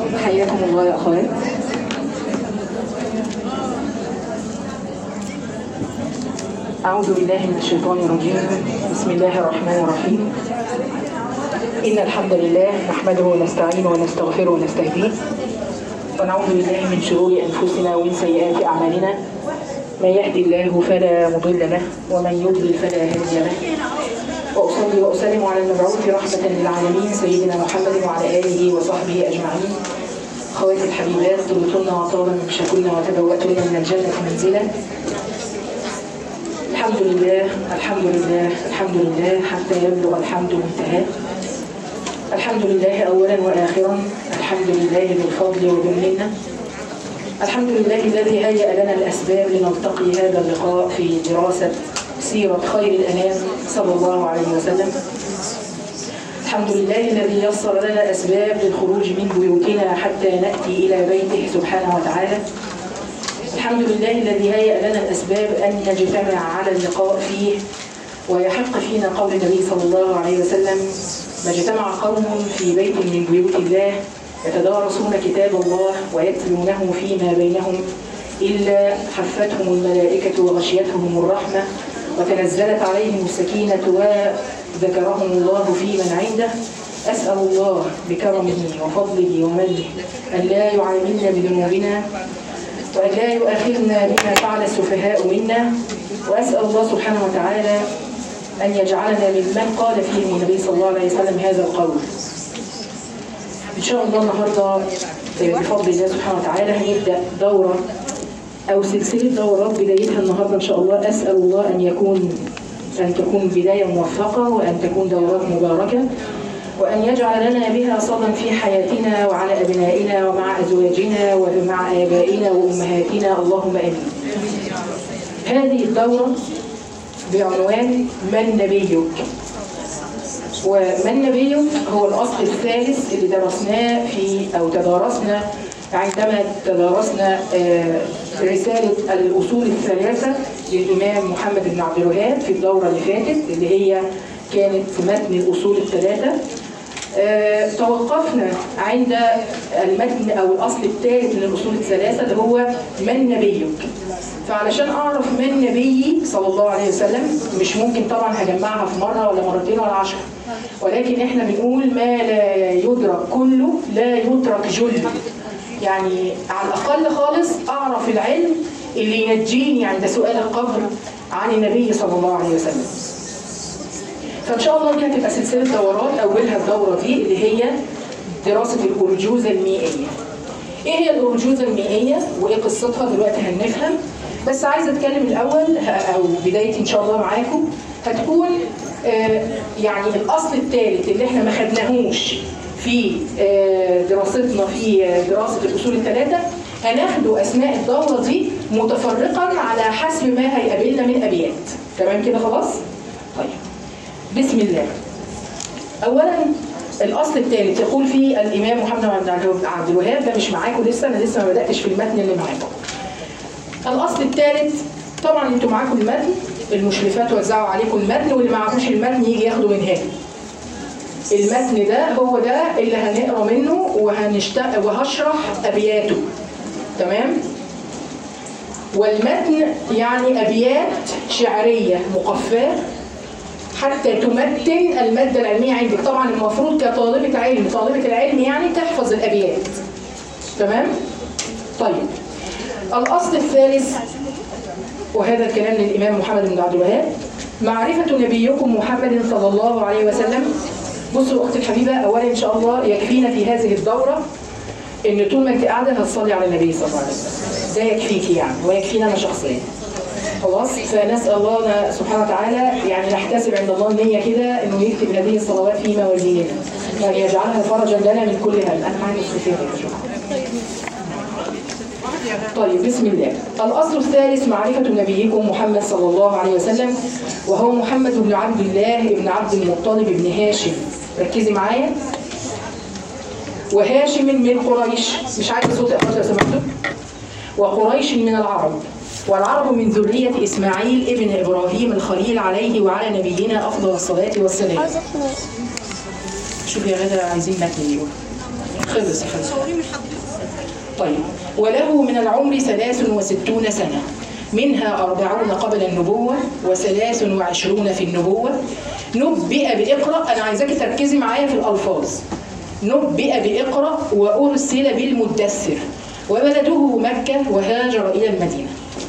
حياكم الله يا أخوات أعوذ بالله من الشيطان الرجيم بسم الله الرحمن الرحيم إن الحمد لله نحمده ونستعينه ونستغفره ونستهديه ونعوذ بالله من شرور أنفسنا ومن سيئات أعمالنا من يهدي الله فلا مضل له ومن يضلل فلا هادي له وأصلي وأسلم على المبعوث رحمة للعالمين سيدنا محمد وعلى آله وصحبه أجمعين خواتي الحبيبات طلتن وطابا مشاكلن وتبوأتن من الجنة منزلا الحمد لله الحمد لله الحمد لله حتى يبلغ الحمد منتهاه الحمد لله أولا وآخرا الحمد لله بالفضل وبالمنة الحمد لله الذي هيأ لنا الأسباب لنلتقي هذا اللقاء في دراسة سيرة خير الأنام صلى الله عليه وسلم الحمد لله الذي يسر لنا الأسباب للخروج من بيوتنا حتى نأتي إلى بيته سبحانه وتعالى الحمد لله الذي هيأ لنا الأسباب أن نجتمع على اللقاء فيه ويحق فينا قول النبي صلى الله عليه وسلم ما اجتمع قوم في بيت من بيوت الله يتدارسون كتاب الله ويتلونه فيما بينهم إلا حفتهم الملائكة وغشيتهم الرحمة وتنزلت عليهم السكينة وذكرهم الله في من عنده أسأل الله بكرمه وفضله ومنه أن لا يعاملنا بذنوبنا وأن لا يؤاخذنا بما فعل السفهاء منا وأسأل الله سبحانه وتعالى أن يجعلنا ممن قال فيهم النبي صلى الله عليه وسلم هذا القول إن شاء الله النهاردة بفضل الله سبحانه وتعالى هنبدأ دورة أو سلسلة دورات بدايتها النهاردة إن شاء الله أسأل الله أن يكون أن تكون بداية موفقة وأن تكون دورات مباركة وأن يجعل لنا بها صدى في حياتنا وعلى أبنائنا ومع أزواجنا ومع آبائنا وأمهاتنا اللهم آمين هذه الدورة بعنوان من نبيك ومن نبيك هو الأصل الثالث اللي درسناه في أو تدارسنا عندما تدارسنا رسالة الأصول الثلاثة للإمام محمد بن عبد الوهاب في الدورة اللي فاتت اللي هي كانت متن الأصول الثلاثة أه توقفنا عند المتن او الاصل الثالث من الاصول الثلاثه اللي هو من نبيك فعلشان اعرف من نبيي صلى الله عليه وسلم مش ممكن طبعا هجمعها في مره ولا مرتين ولا عشرة ولكن احنا بنقول ما لا يدرك كله لا يترك جله يعني على الاقل خالص اعرف العلم اللي ينجيني عند سؤال القبر عن النبي صلى الله عليه وسلم فان شاء الله دي هتبقى سلسله دورات اولها الدوره دي اللي هي دراسه الارجوزه المائيه. ايه هي الارجوزه المائيه وايه قصتها دلوقتي هنفهم بس عايزه اتكلم الاول او بدايه ان شاء الله معاكم هتكون آه يعني الاصل الثالث اللي احنا ما خدناهوش في آه دراستنا في دراسه الاصول الثلاثه هناخده اثناء الدوره دي متفرقا على حسب ما هيقابلنا من ابيات تمام كده خلاص؟ طيب بسم الله اولا الاصل الثالث يقول فيه الامام محمد بن عبد الوهاب ده مش معاكم لسه انا لسه ما بداتش في المتن اللي معاكم الاصل الثالث طبعا انتوا معاكم المتن المشرفات وزعوا عليكم المتن واللي معهوش المتن يجي ياخده من هنا المتن ده هو ده اللي هنقرا منه وهنشتق وهشرح ابياته تمام والمتن يعني ابيات شعريه مقفاه حتى تمتن المادة العلمية عندك طبعا المفروض كطالبة علم طالبة العلم يعني تحفظ الأبيات تمام؟ طيب الأصل الثالث وهذا الكلام للإمام محمد بن عبد الوهاب معرفة نبيكم محمد صلى الله عليه وسلم بصوا أختي الحبيبة أولا إن شاء الله يكفينا في هذه الدورة إن طول ما أنت قاعدة هتصلي على النبي صلى الله عليه وسلم ده يكفيكي يعني ويكفينا أنا شخصيا خلاص فنسال الله سبحانه وتعالى يعني نحتسب عند الله النيه كده انه يكتب هذه الصلوات في موازيننا يعني يجعلها فرجا لنا من كل هم انا معايا نسختين طيب بسم الله الاصل الثالث معرفه نبيكم محمد صلى الله عليه وسلم وهو محمد بن عبد الله بن عبد المطلب بن هاشم ركزي معايا وهاشم من قريش مش عايز صوت اخواتي لو سمحتوا وقريش من العرب والعرب من ذرية إسماعيل ابن إبراهيم الخليل عليه وعلى نبينا أفضل الصلاة والسلام شوف يا غدا عايزين متن يقول خلص خلص طيب وله من العمر ثلاث وستون سنة منها أربعون قبل النبوة وثلاث وعشرون في النبوة نبئ بإقرأ أنا عايزاكي تركزي معايا في الألفاظ نبئ بإقرأ وأرسل بالمدثر وبلده مكة وهاجر إلى المدينة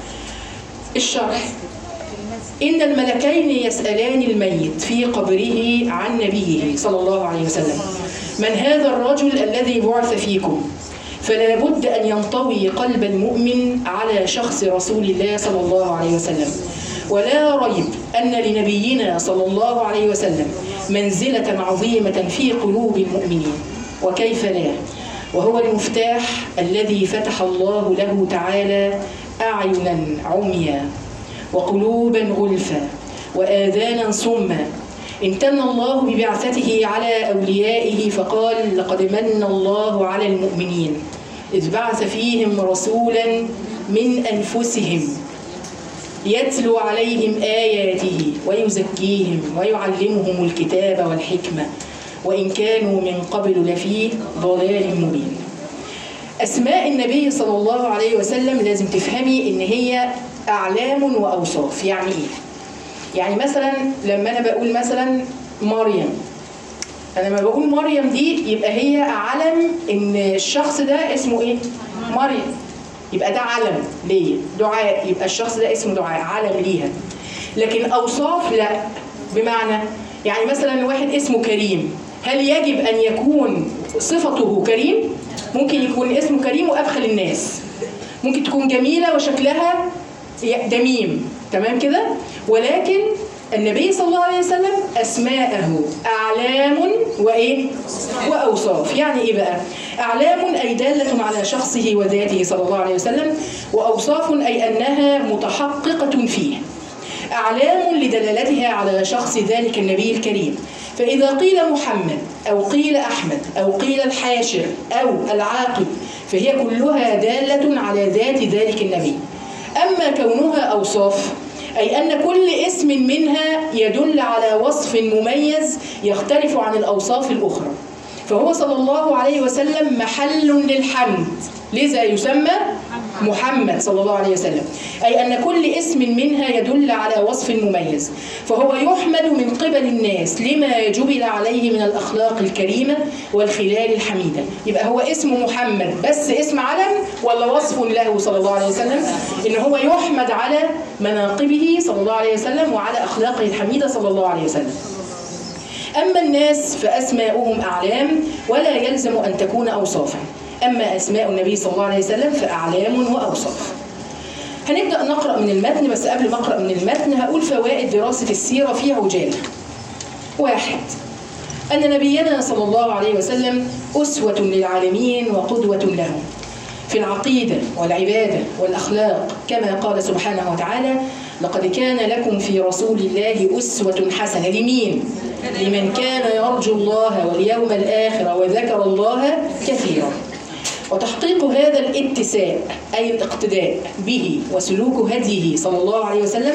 الشرح إن الملكين يسألان الميت في قبره عن نبيه صلى الله عليه وسلم من هذا الرجل الذي بعث فيكم فلا بد أن ينطوي قلب المؤمن على شخص رسول الله صلى الله عليه وسلم ولا ريب أن لنبينا صلى الله عليه وسلم منزلة عظيمة في قلوب المؤمنين وكيف لا وهو المفتاح الذي فتح الله له تعالى أعينا عميا وقلوبا غلفا وآذانا صما امتن الله ببعثته على أوليائه فقال لقد من الله على المؤمنين إذ بعث فيهم رسولا من أنفسهم يتلو عليهم آياته ويزكيهم ويعلمهم الكتاب والحكمة وإن كانوا من قبل لفي ضلال مبين أسماء النبي صلى الله عليه وسلم لازم تفهمي إن هي أعلام وأوصاف يعني إيه؟ يعني مثلا لما أنا بقول مثلا مريم أنا لما بقول مريم دي يبقى هي علم إن الشخص ده اسمه إيه؟ مريم يبقى ده علم ليه؟ دعاء يبقى الشخص ده اسمه دعاء علم ليها لكن أوصاف لا بمعنى يعني مثلا واحد اسمه كريم هل يجب أن يكون صفته كريم؟ ممكن يكون اسمه كريم وأبخل الناس ممكن تكون جميلة وشكلها دميم تمام كده ولكن النبي صلى الله عليه وسلم أسماءه أعلام وإيه؟ وأوصاف يعني إيه بقى؟ أعلام أي دالة على شخصه وذاته صلى الله عليه وسلم وأوصاف أي أنها متحققة فيه أعلام لدلالتها على شخص ذلك النبي الكريم فإذا قيل محمد أو قيل أحمد أو قيل الحاشر أو العاقب فهي كلها دالة على ذات ذلك النبي أما كونها أوصاف أي أن كل اسم منها يدل على وصف مميز يختلف عن الأوصاف الأخرى فهو صلى الله عليه وسلم محل للحمد لذا يسمى محمد صلى الله عليه وسلم أي أن كل اسم منها يدل على وصف مميز فهو يحمد من قبل الناس لما جبل عليه من الأخلاق الكريمة والخلال الحميدة يبقى هو اسم محمد بس اسم علم ولا وصف له صلى الله عليه وسلم إن هو يحمد على مناقبه صلى الله عليه وسلم وعلى أخلاقه الحميدة صلى الله عليه وسلم أما الناس فأسماؤهم أعلام ولا يلزم أن تكون أوصافا أما أسماء النبي صلى الله عليه وسلم فأعلام وأوصاف هنبدأ نقرأ من المتن بس قبل ما أقرأ من المتن هقول فوائد دراسة السيرة في عجالة واحد أن نبينا صلى الله عليه وسلم أسوة للعالمين وقدوة لهم في العقيدة والعبادة والأخلاق كما قال سبحانه وتعالى لقد كان لكم في رسول الله أسوة حسنة لمين؟ لمن كان يرجو الله واليوم الآخر وذكر الله كثيرا وتحقيق هذا الاتساء أي الاقتداء به وسلوك هديه صلى الله عليه وسلم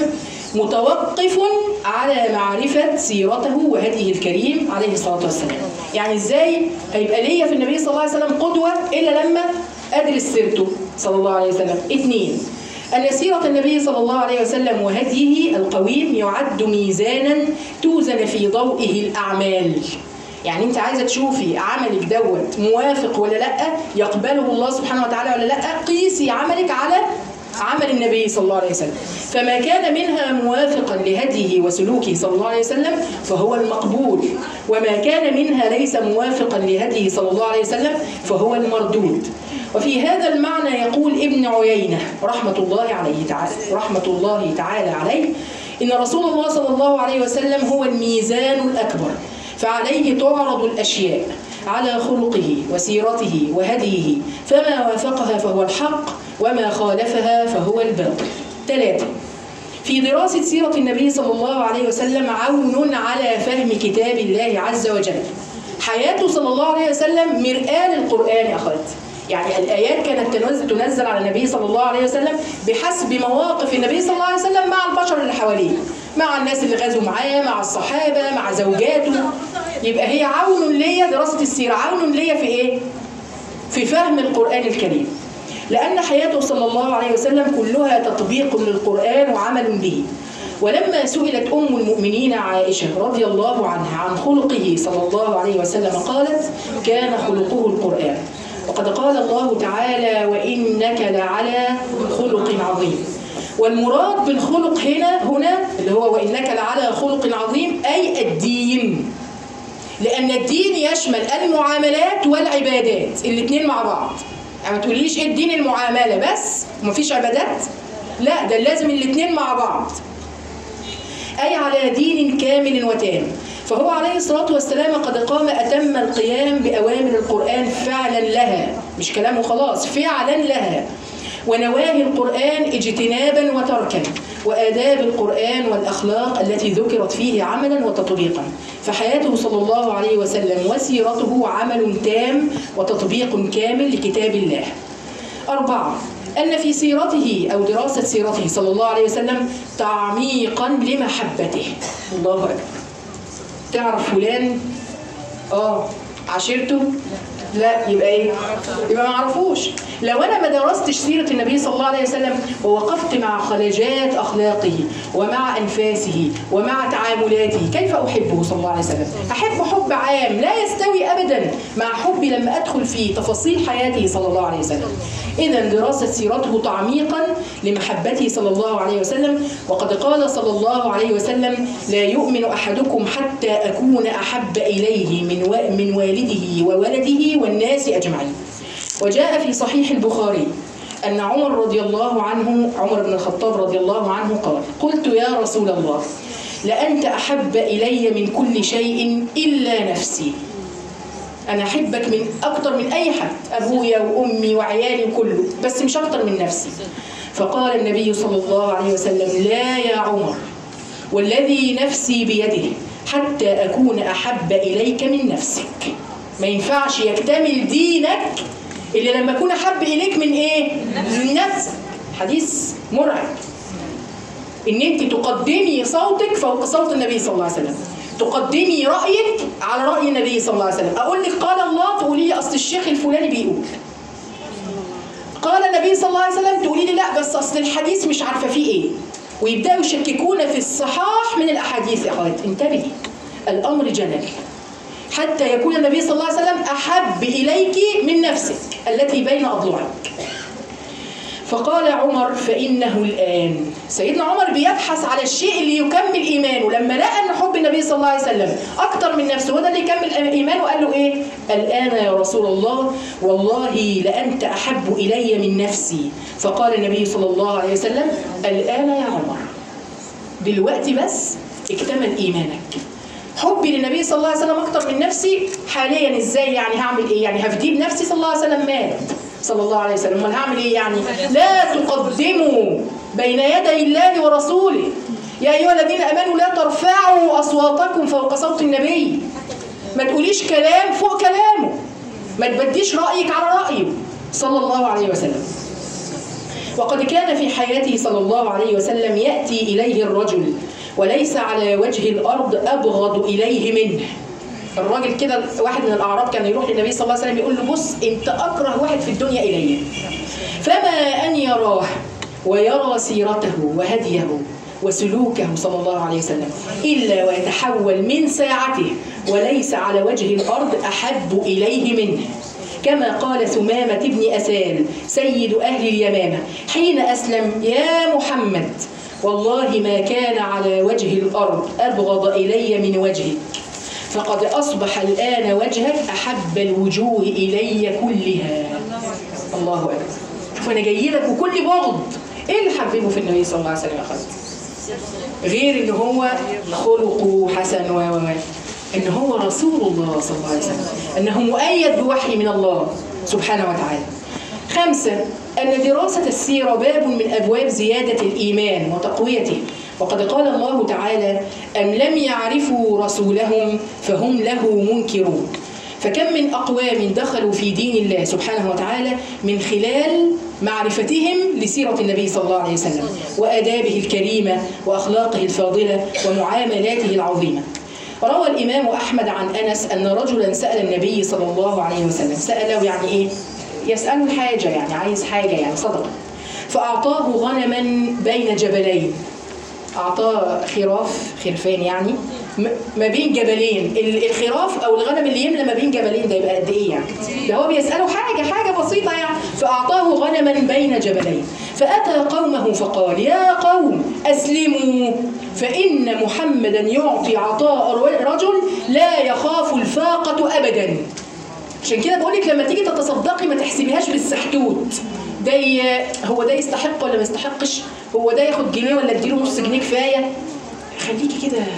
متوقف على معرفة سيرته وهديه الكريم عليه الصلاة والسلام يعني ازاي هيبقى ليا في النبي صلى الله عليه وسلم قدوة إلا لما أدرس سيرته صلى الله عليه وسلم اثنين أن سيرة النبي صلى الله عليه وسلم وهديه القويم يعد ميزانا توزن في ضوئه الأعمال يعني انت عايزه تشوفي عملك دوت موافق ولا لا يقبله الله سبحانه وتعالى ولا لا قيسي عملك على عمل النبي صلى الله عليه وسلم فما كان منها موافقا لهديه وسلوكه صلى الله عليه وسلم فهو المقبول وما كان منها ليس موافقا لهديه صلى الله عليه وسلم فهو المردود وفي هذا المعنى يقول ابن عيينة رحمة الله عليه تعالى رحمة الله تعالى عليه إن رسول الله صلى الله عليه وسلم هو الميزان الأكبر فعليه تعرض الأشياء على خلقه وسيرته وهديه فما وافقها فهو الحق وما خالفها فهو الباطل ثلاثة في دراسة سيرة النبي صلى الله عليه وسلم عون على فهم كتاب الله عز وجل حياته صلى الله عليه وسلم مرآة للقرآن يا أخوات يعني الآيات كانت تنزل, تنزل على النبي صلى الله عليه وسلم بحسب مواقف النبي صلى الله عليه وسلم مع البشر اللي حواليه مع الناس اللي غزوا معاه مع الصحابة مع زوجاته يبقى هي عون ليا دراسة السيرة عون ليا في إيه؟ في فهم القرآن الكريم لأن حياته صلى الله عليه وسلم كلها تطبيق للقرآن وعمل به ولما سئلت أم المؤمنين عائشة رضي الله عنها عن خلقه صلى الله عليه وسلم قالت كان خلقه القرآن وقد قال الله تعالى وإنك لعلى خلق عظيم والمراد بالخلق هنا هنا اللي هو وإنك لعلى خلق عظيم أي الدين لأن الدين يشمل المعاملات والعبادات الاثنين مع بعض يعني ما تقوليش ايه الدين المعاملة بس ومفيش عبادات لا ده لازم الاثنين مع بعض أي على دين كامل وتام فهو عليه الصلاة والسلام قد قام أتم القيام بأوامر القرآن فعلا لها مش كلامه خلاص فعلا لها ونواهي القرآن اجتنابا وتركا وآداب القرآن والأخلاق التي ذكرت فيه عملا وتطبيقا فحياته صلى الله عليه وسلم وسيرته عمل تام وتطبيق كامل لكتاب الله أربعة أن في سيرته أو دراسة سيرته صلى الله عليه وسلم تعميقا لمحبته الله أكبر تعرف فلان اه عشيرته لا يبقى ايه يبقى ما اعرفوش لو انا ما درستش سيره النبي صلى الله عليه وسلم ووقفت مع خلجات اخلاقه ومع انفاسه ومع تعاملاته كيف احبه صلى الله عليه وسلم احب حب عام لا يستوي ابدا مع حبي لما ادخل في تفاصيل حياته صلى الله عليه وسلم اذا دراسه سيرته تعميقا لمحبته صلى الله عليه وسلم وقد قال صلى الله عليه وسلم لا يؤمن احدكم حتى اكون احب اليه من و- من والده وولده والناس اجمعين وجاء في صحيح البخاري أن عمر رضي الله عنه عمر بن الخطاب رضي الله عنه قال قلت يا رسول الله لأنت أحب إلي من كل شيء إلا نفسي أنا أحبك من أكتر من أي حد أبويا وأمي وعيالي وكله بس مش أكتر من نفسي فقال النبي صلى الله عليه وسلم لا يا عمر والذي نفسي بيده حتى أكون أحب إليك من نفسك ما ينفعش يكتمل دينك اللي لما أكون أحب إليك من إيه؟ من نفسك حديث مرعب ان انت تقدمي صوتك فوق صوت النبي صلى الله عليه وسلم تقدمي رايك على راي النبي صلى الله عليه وسلم اقول لك قال الله تقولي لي اصل الشيخ الفلاني بيقول قال النبي صلى الله عليه وسلم تقولي لي لا بس اصل الحديث مش عارفه فيه ايه ويبداوا يشككون في الصحاح من الاحاديث يا اخوات انتبهي الامر جلل حتى يكون النبي صلى الله عليه وسلم احب اليك من نفسك التي بين اضلعك فقال عمر فإنه الآن سيدنا عمر بيبحث على الشيء اللي يكمل إيمانه لما لقى أن حب النبي صلى الله عليه وسلم أكتر من نفسه وده اللي يكمل إيمانه قال له إيه الآن يا رسول الله والله لأنت أحب إلي من نفسي فقال النبي صلى الله عليه وسلم الآن يا عمر دلوقتي بس اكتمل إيمانك حبي للنبي صلى الله عليه وسلم اكتر من نفسي حاليا ازاي يعني هعمل ايه يعني هفديه بنفسي صلى الله عليه وسلم مات صلى الله عليه وسلم امال هعمل ايه يعني لا تقدموا بين يدي الله ورسوله يا ايها الذين امنوا لا ترفعوا اصواتكم فوق صوت النبي ما تقوليش كلام فوق كلامه ما تبديش رايك على رايه صلى الله عليه وسلم وقد كان في حياته صلى الله عليه وسلم يأتي إليه الرجل وليس على وجه الأرض أبغض إليه منه الراجل كده واحد من الأعراب كان يروح للنبي صلى الله عليه وسلم يقول له بص أنت أكره واحد في الدنيا إلي فما أن يراه ويرى سيرته وهديه وسلوكه صلى الله عليه وسلم إلا ويتحول من ساعته وليس على وجه الأرض أحب إليه منه كما قال ثمامة بن أسال سيد أهل اليمامة حين أسلم يا محمد والله ما كان على وجه الأرض أبغض إلي من وجهك فقد أصبح الآن وجهك أحب الوجوه إلي كلها الله أكبر شوف أنا جاي لك وكل بغض إيه اللي حببه في النبي صلى الله عليه وسلم يا أخواتي؟ غير إن هو خلقه حسن و و و. ان هو رسول الله صلى الله عليه وسلم انه مؤيد بوحي من الله سبحانه وتعالى خمسة أن دراسة السيرة باب من أبواب زيادة الإيمان وتقويته وقد قال الله تعالى أم لم يعرفوا رسولهم فهم له منكرون فكم من أقوام دخلوا في دين الله سبحانه وتعالى من خلال معرفتهم لسيرة النبي صلى الله عليه وسلم وآدابه الكريمة وأخلاقه الفاضلة ومعاملاته العظيمة روى الإمام أحمد عن أنس أن رجلا سأل النبي صلى الله عليه وسلم سأله يعني إيه؟ يسأله الحاجة يعني عايز حاجة يعني صدقة فأعطاه غنما بين جبلين أعطاه خراف خرفان يعني م- ما بين جبلين ال- الخراف أو الغنم اللي يملى ما بين جبلين ده يبقى قد إيه يعني ده هو بيسأله حاجة حاجة بسيطة يعني فأعطاه غنما بين جبلين فأتى قومه فقال يا قوم أسلموا فإن محمدا يعطي عطاء رجل لا يخاف الفاقة أبدا عشان كده بقول لك لما تيجي تتصدقي ما تحسبيهاش بالسحتوت ده ي- هو ده يستحق ولا ما يستحقش هو ده ياخد جنيه ولا اديله نص جنيه كفايه خليكي كده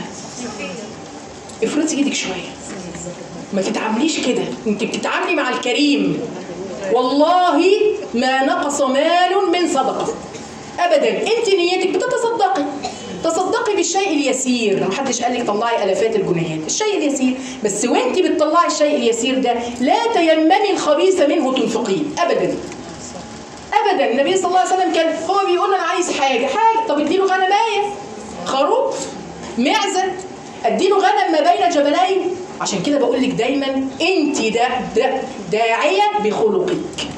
افرطي ايدك شويه ما تتعامليش كده انت بتتعاملي مع الكريم والله ما نقص مال من صدقه ابدا انت نيتك بتتصدقي تصدقي بالشيء اليسير محدش قال لك طلعي الافات الجنيهات الشيء اليسير بس وانت بتطلعي الشيء اليسير ده لا تيممي الخبيث منه تنفقيه ابدا ابدا النبي صلى الله عليه وسلم كان هو بيقول انا عايز حاجه حاجه طب اديله غنمايه خروف معزه اديله غنم ما بين جبلين عشان كده بقول لك دايما انت ده, ده داعيه بخلقك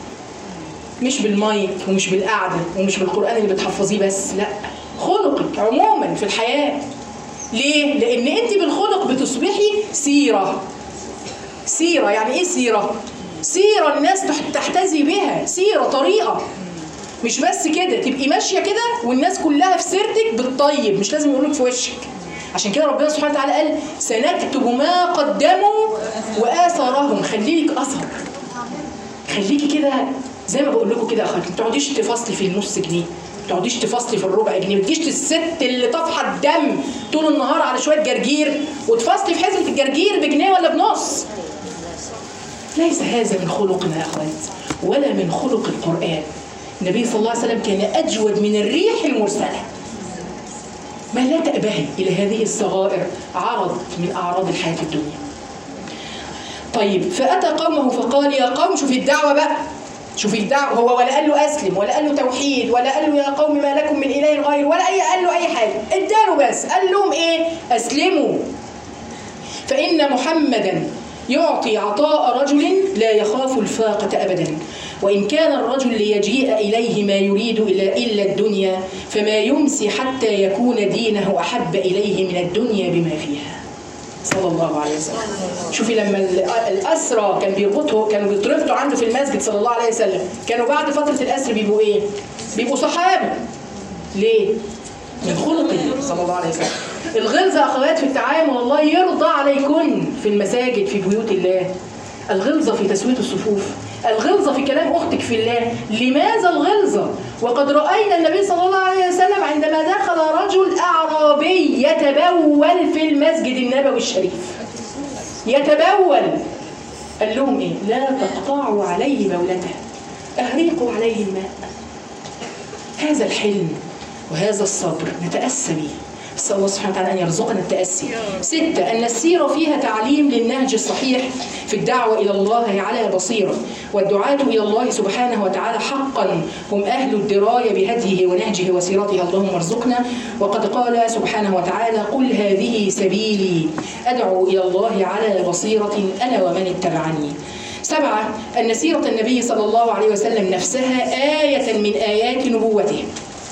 مش بالمايك ومش بالقعده ومش بالقران اللي بتحفظيه بس لا خلقك عموما في الحياه ليه لان انت بالخلق بتصبحي سيره سيره يعني ايه سيره سيره الناس تح- تحتذي بها سيره طريقه مش بس كده تبقي ماشيه كده والناس كلها في سيرتك بالطيب مش لازم يقولك في وشك عشان كده ربنا سبحانه وتعالى قال سنكتب ما قدموا واثرهم خلي لك اثر خليكي كده زي ما بقول لكم كده يا اخواتي ما تقعديش تفصلي في النص جنيه ما تقعديش تفصلي في الربع جنيه ما تجيش الست اللي طافحه الدم طول النهار على شويه جرجير وتفصلي في حزمه الجرجير بجنيه ولا بنص ليس هذا من خلقنا يا اخوات ولا من خلق القران النبي صلى الله عليه وسلم كان اجود من الريح المرسله ما لا تأبهي إلى هذه الصغائر عرض من أعراض الحياة الدنيا طيب فأتى قومه فقال يا قوم شوفي الدعوة بقى شوفي الدعوة هو ولا قال له أسلم ولا قال له توحيد ولا قال له يا قوم ما لكم من إله غير ولا أي قال له أي حاجة اداله بس قال لهم إيه أسلموا فإن محمدا يعطي عطاء رجل لا يخاف الفاقة أبدا وإن كان الرجل ليجيء إليه ما يريد إلا إلا الدنيا فما يمسي حتى يكون دينه أحب إليه من الدنيا بما فيها صلى الله عليه وسلم شوفي لما ال- الأسرى كان بيربطوا كانوا بيتربطوا عنده في المسجد صلى الله عليه وسلم كانوا بعد فترة الأسر بيبقوا إيه؟ بيبقوا صحابة ليه؟ من خلقه صلى الله عليه وسلم الغلظة يا أخوات في التعامل الله يرضى عليكن في المساجد في بيوت الله الغلظة في تسوية الصفوف الغلظة في كلام أختك في الله لماذا الغلظة؟ وقد رأينا النبي صلى الله عليه وسلم عندما دخل رجل أعرابي يتبول في المسجد النبوي الشريف يتبول قال لهم إيه؟ لا تقطعوا عليه بولته أهريقوا عليه الماء هذا الحلم وهذا الصبر نتأسى به نسأل الله سبحانه وتعالى أن يرزقنا التأسي ستة أن السيرة فيها تعليم للنهج الصحيح في الدعوة إلى الله على بصيرة والدعاة إلى الله سبحانه وتعالى حقا هم أهل الدراية بهديه ونهجه وسيرته اللهم ارزقنا وقد قال سبحانه وتعالى قل هذه سبيلي أدعو إلى الله على بصيرة أنا ومن اتبعني سبعة أن سيرة النبي صلى الله عليه وسلم نفسها آية من آيات نبوته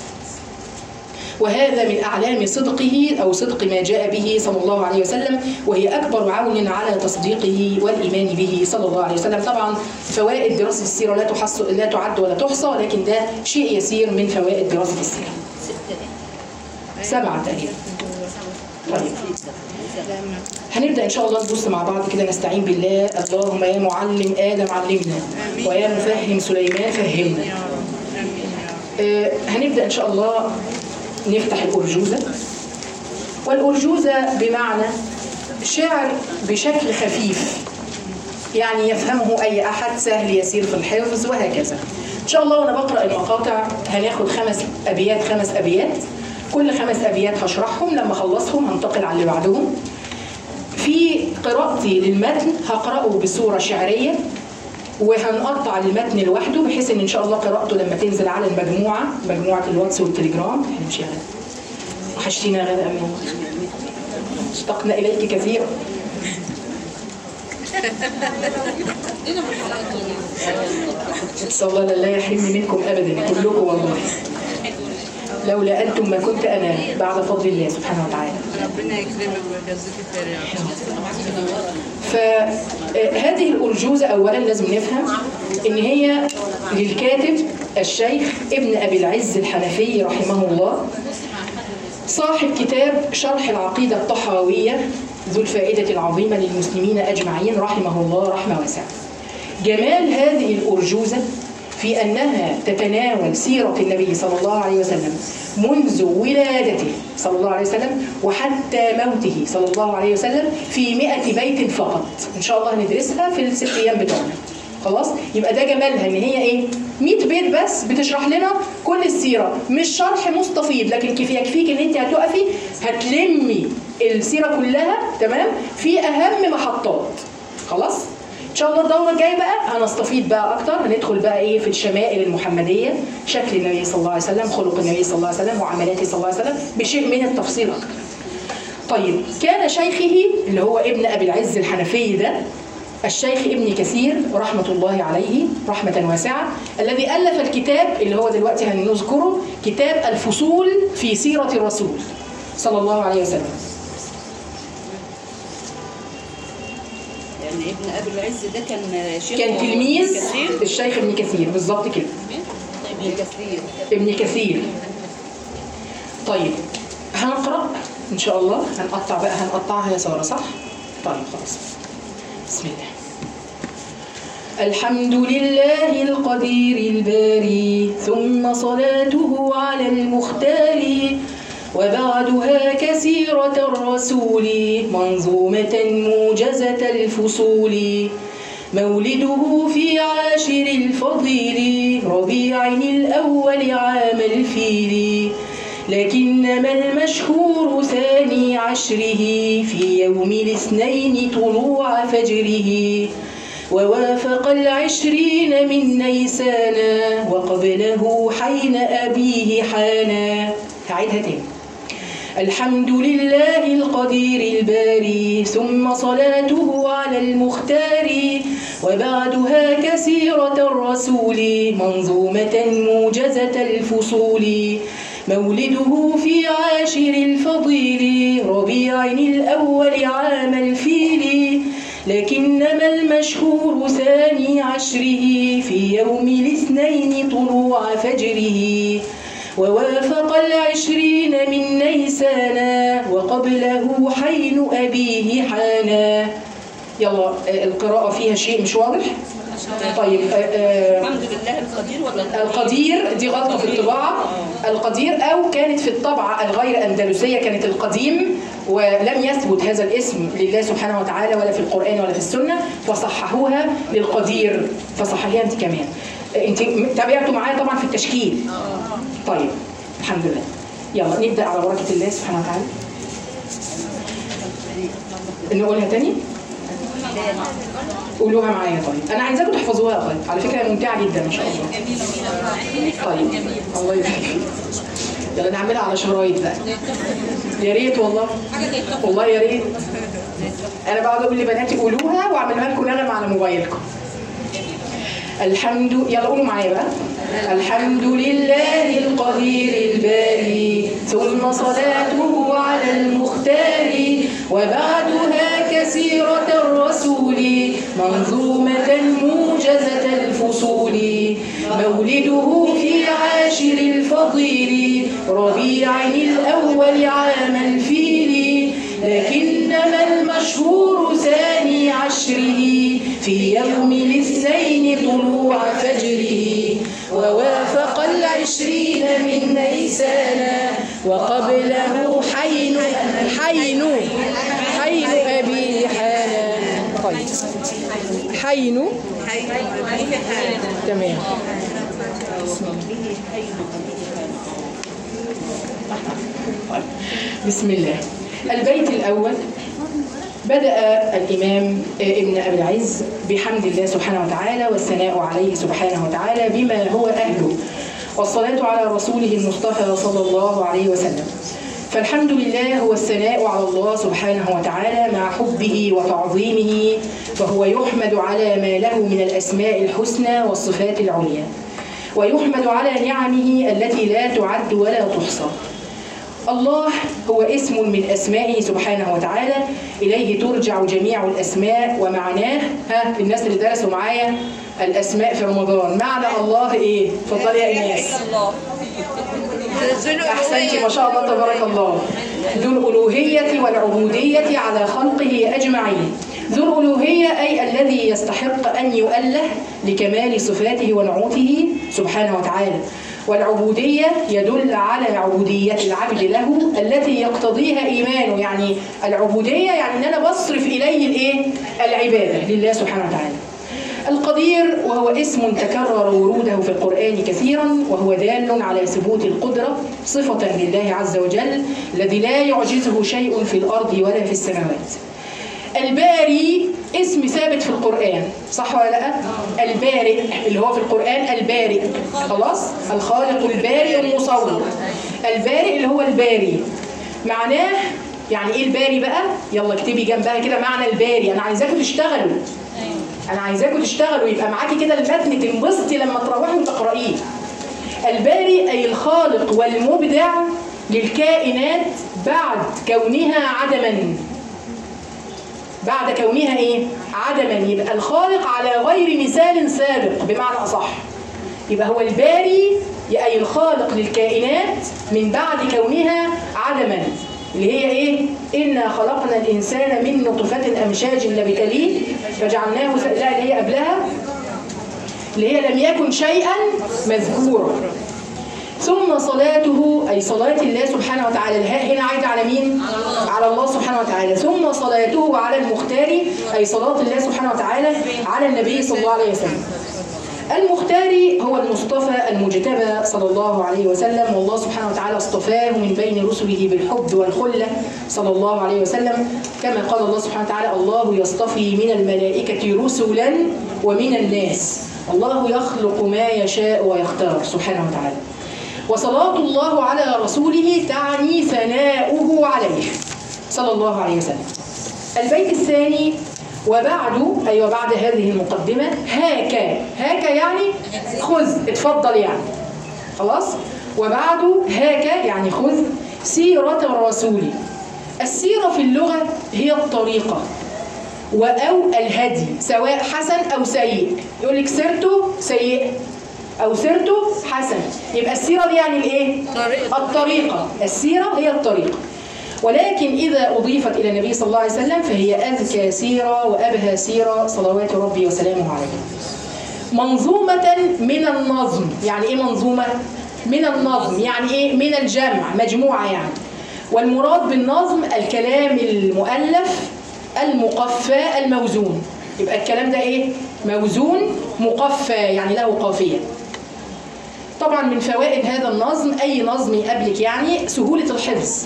وهذا من أعلام صدقه أو صدق ما جاء به صلى الله عليه وسلم وهي أكبر عون على تصديقه والإيمان به صلى الله عليه وسلم طبعا فوائد دراسة السيرة لا تحص لا تعد ولا تحصى لكن ده شيء يسير من فوائد دراسة السيرة سبعة تقريبا طيب هنبدأ إن شاء الله نبص مع بعض كده نستعين بالله اللهم يا معلم آدم علمنا ويا مفهم سليمان فهمنا آه، هنبدأ إن شاء الله نفتح الأرجوزة والأرجوزة بمعنى شعر بشكل خفيف يعني يفهمه أي أحد سهل يسير في الحفظ وهكذا إن شاء الله وأنا بقرأ المقاطع هناخد خمس أبيات خمس أبيات كل خمس أبيات هشرحهم لما أخلصهم هنتقل على اللي بعدهم في قراءتي للمتن هقرأه بصورة شعرية وهنقطع المتن لوحده بحيث ان ان شاء الله قراءته لما تنزل على المجموعه مجموعه الواتس والتليجرام احنا مش غدا وحشتينا غدا امين اشتقنا اليك كثيرا نسأل الله لا يحرمني منكم أبدا كلكم والله لولا أنتم ما كنت أنا بعد فضل الله سبحانه وتعالى ربنا يكرمك ويجازيك خير يا رب فهذه الأرجوزة أولا لازم نفهم إن هي للكاتب الشيخ ابن أبي العز الحنفي رحمه الله صاحب كتاب شرح العقيدة الطحاوية ذو الفائدة العظيمة للمسلمين أجمعين رحمه الله رحمة واسعة جمال هذه الأرجوزة في أنها تتناول سيرة النبي صلى الله عليه وسلم منذ ولادته صلى الله عليه وسلم وحتى موته صلى الله عليه وسلم في مئة بيت فقط إن شاء الله هندرسها في الست أيام بتوعنا خلاص يبقى ده جمالها ان هي ايه 100 بيت بس بتشرح لنا كل السيره مش شرح مستفيض لكن كيف يكفيك ان انت هتقفي هتلمي السيره كلها تمام في اهم محطات خلاص ان شاء الله الدوره الجايه بقى هنستفيض بقى اكتر هندخل بقى ايه في الشمائل المحمديه شكل النبي صلى الله عليه وسلم خلق النبي صلى الله عليه وسلم وعملاته صلى الله عليه وسلم بشيء من التفصيل اكتر طيب كان شيخه اللي هو ابن ابي العز الحنفي ده الشيخ ابن كثير رحمة الله عليه رحمة واسعة الذي ألف الكتاب اللي هو دلوقتي هنذكره كتاب الفصول في سيرة الرسول صلى الله عليه وسلم يعني ابن ابي العز ده كان شيخ كان تلميذ كثير الشيخ ابن كثير بالظبط كده ابن كثير ابن كثير طيب هنقرأ إن شاء الله هنقطع بقى هنقطعها يا سارة صح؟ طيب خلاص بسم الله الحمد لله القدير الباري ثم صلاته على المختار وبعدها كسيرة الرسول منظومة موجزة الفصول مولده في عاشر الفضيل ربيع الأول عام الفيل لكنما المشهور ثاني عشره في يوم الاثنين طلوع فجره ووافق العشرين من نيسان وقبله حين أبيه حانا هعيدها تاني الحمد لله القدير الباري ثم صلاته على المختار وبعدها كسيرة الرسول منظومة موجزة الفصول مولده في عاشر الفضيل ربيع الأول عام الفيل لكنما المشهور ثاني عشره في يوم الاثنين طلوع فجره ووافق العشرين من نيسانا وقبله حين أبيه حانا يلا آه، القراءة فيها شيء مش واضح؟ طيب آه، آه، الحمد لله القدير ولا القدير دي غلطة في الطباعة القدير أو كانت في الطبعة الغير أندلسية كانت القديم ولم يثبت هذا الاسم لله سبحانه وتعالى ولا في القرآن ولا في السنة فصححوها للقدير فصححيها أنت كمان أنت تابعتوا معايا طبعا في التشكيل طيب الحمد لله يلا نبدأ على بركة الله سبحانه وتعالى نقولها تاني قولوها معايا طيب انا عايزاكم تحفظوها طيب على فكره هي ممتعه جدا ان شاء الله طيب الله يبارك فيك يلا نعملها على شرايط بقى يا ريت والله والله يا ريت انا بقعد اقول لبناتي قولوها واعملها لكم نغمه على موبايلكم الحمد يلا قولوا معايا بقى الحمد لله القدير الباري ثم صلاته على المختار وبعدها كسيرة الرسول منظومة موجزة الفصول مولده في عاشر الفضيل ربيع الأول عام الفيل لكنما المشهور ثاني عشره في يوم الاثنين طلوع فجره ووافق العشرين من نيسان وقبله حين حين حين أبي حانا طيب حين تمام بسم الله البيت الأول بدأ الإمام ابن أبي العز بحمد الله سبحانه وتعالى والثناء عليه سبحانه وتعالى بما هو أهله والصلاة على رسوله المصطفى صلى الله عليه وسلم فالحمد لله هو الثناء على الله سبحانه وتعالى مع حبه وتعظيمه فهو يحمد على ما له من الأسماء الحسنى والصفات العليا ويحمد على نعمه التي لا تعد ولا تحصى الله هو اسم من أسمائه سبحانه وتعالى إليه ترجع جميع الأسماء ومعناه ها الناس اللي درسوا معايا الأسماء في رمضان معنى الله إيه؟ اتفضلي يا إيناس الله أحسنتي ما شاء الله تبارك الله ذو الألوهية والعبودية على خلقه أجمعين ذو الألوهية أي الذي يستحق أن يؤله لكمال صفاته ونعوته سبحانه وتعالى والعبودية يدل على عبودية العبد له التي يقتضيها إيمانه يعني العبودية يعني أن أنا بصرف إليه الإيه؟ العبادة لله سبحانه وتعالى القدير وهو اسم تكرر وروده في القرآن كثيرا وهو دال على ثبوت القدرة صفة لله عز وجل الذي لا يعجزه شيء في الأرض ولا في السماوات الباري اسم ثابت في القرآن صح ولا لا؟ البارئ اللي هو في القرآن البارئ خلاص؟ الخالق البارئ المصور البارئ اللي هو الباري معناه يعني ايه الباري بقى؟ يلا اكتبي جنبها كده معنى الباري انا عايزاكم تشتغلوا انا عايزاكم تشتغلوا يبقى معاكي كده المتن تنبسطي لما تروحي وتقرأيه الباري أي الخالق والمبدع للكائنات بعد كونها عدما بعد كونها ايه عدما يبقى الخالق على غير مثال سابق بمعنى اصح يبقى هو الباري أي الخالق للكائنات من بعد كونها عدما اللي هي ايه انا خلقنا الانسان من نطفه امشاج نبتليه فجعلناه س- لا اللي هي قبلها اللي هي لم يكن شيئا مذكورا ثم صلاته أي صلاة الله سبحانه وتعالى الهاء هنا عايدة على مين؟ على الله سبحانه وتعالى ثم صلاته على المختار أي صلاة الله سبحانه وتعالى على النبي صلى الله عليه وسلم المختار هو المصطفى المجتبى صلى الله عليه وسلم والله سبحانه وتعالى اصطفاه من بين رسله بالحب والخلة صلى الله عليه وسلم كما قال الله سبحانه وتعالى الله يصطفي من الملائكة رسلا ومن الناس الله يخلق ما يشاء ويختار سبحانه وتعالى وصلاة الله على رسوله تعني ثناؤه عليه صلى الله عليه وسلم البيت الثاني وبعد أي وبعد هذه المقدمة هاك هاك يعني خذ اتفضل يعني خلاص وبعد هاك يعني خذ سيرة الرسول السيرة في اللغة هي الطريقة أو الهدي سواء حسن أو سيء يقول لك سيرته سيء أو سيرته حسن يبقى السيرة دي يعني الإيه؟ طريقة. الطريقة السيرة هي الطريقة ولكن إذا أضيفت إلى النبي صلى الله عليه وسلم فهي أذكى سيرة وأبهى سيرة صلوات ربي وسلامه عليه منظومة من النظم يعني إيه منظومة؟ من النظم يعني إيه؟ من الجمع مجموعة يعني والمراد بالنظم الكلام المؤلف المقفى الموزون يبقى الكلام ده إيه؟ موزون مقفى يعني له قافية طبعا من فوائد هذا النظم أي نظم يقابلك يعني سهولة الحفظ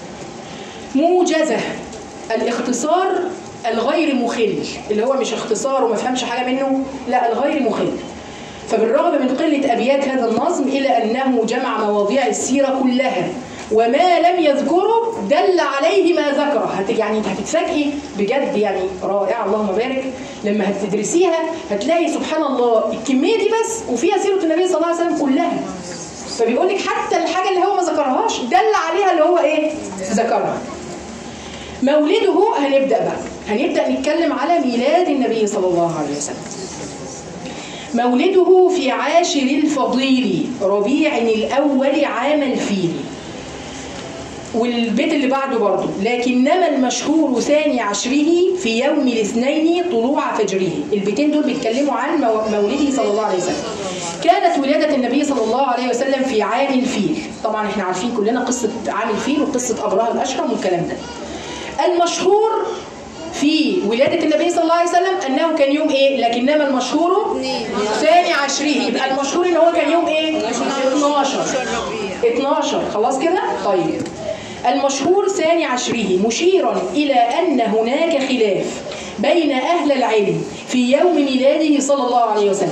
موجزة الاختصار الغير مخل اللي هو مش اختصار وما فهمش حاجة منه لا الغير مخل فبالرغم من قلة أبيات هذا النظم إلى أنه جمع مواضيع السيرة كلها وما لم يذكره دل عليه ما ذكره هت يعني انت هتتفاجئي بجد يعني رائعه اللهم بارك لما هتدرسيها هتلاقي سبحان الله الكميه دي بس وفيها سيره النبي صلى الله عليه وسلم كلها فبيقول لك حتى الحاجه اللي هو ما ذكرهاش دل عليها اللي هو ايه ذكرها مولده هنبدا بقى هنبدا نتكلم على ميلاد النبي صلى الله عليه وسلم مولده في عاشر الفضيل ربيع الاول عام الفيل والبيت اللي بعده برضه لكنما المشهور ثاني عشره في يوم الاثنين طلوع فجره البيتين دول بيتكلموا عن مو- مولده صلى الله عليه وسلم كانت ولادة النبي صلى الله عليه وسلم في عام الفيل طبعا احنا عارفين كلنا قصة عام الفيل وقصة أبرهة الأشرم والكلام ده المشهور في ولادة النبي صلى الله عليه وسلم أنه كان يوم إيه؟ لكنما المشهور ثاني عشره يبقى المشهور إن هو كان يوم إيه؟ 12 12 خلاص كده؟ طيب المشهور ثاني عشره مشيرا إلى أن هناك خلاف بين أهل العلم في يوم ميلاده صلى الله عليه وسلم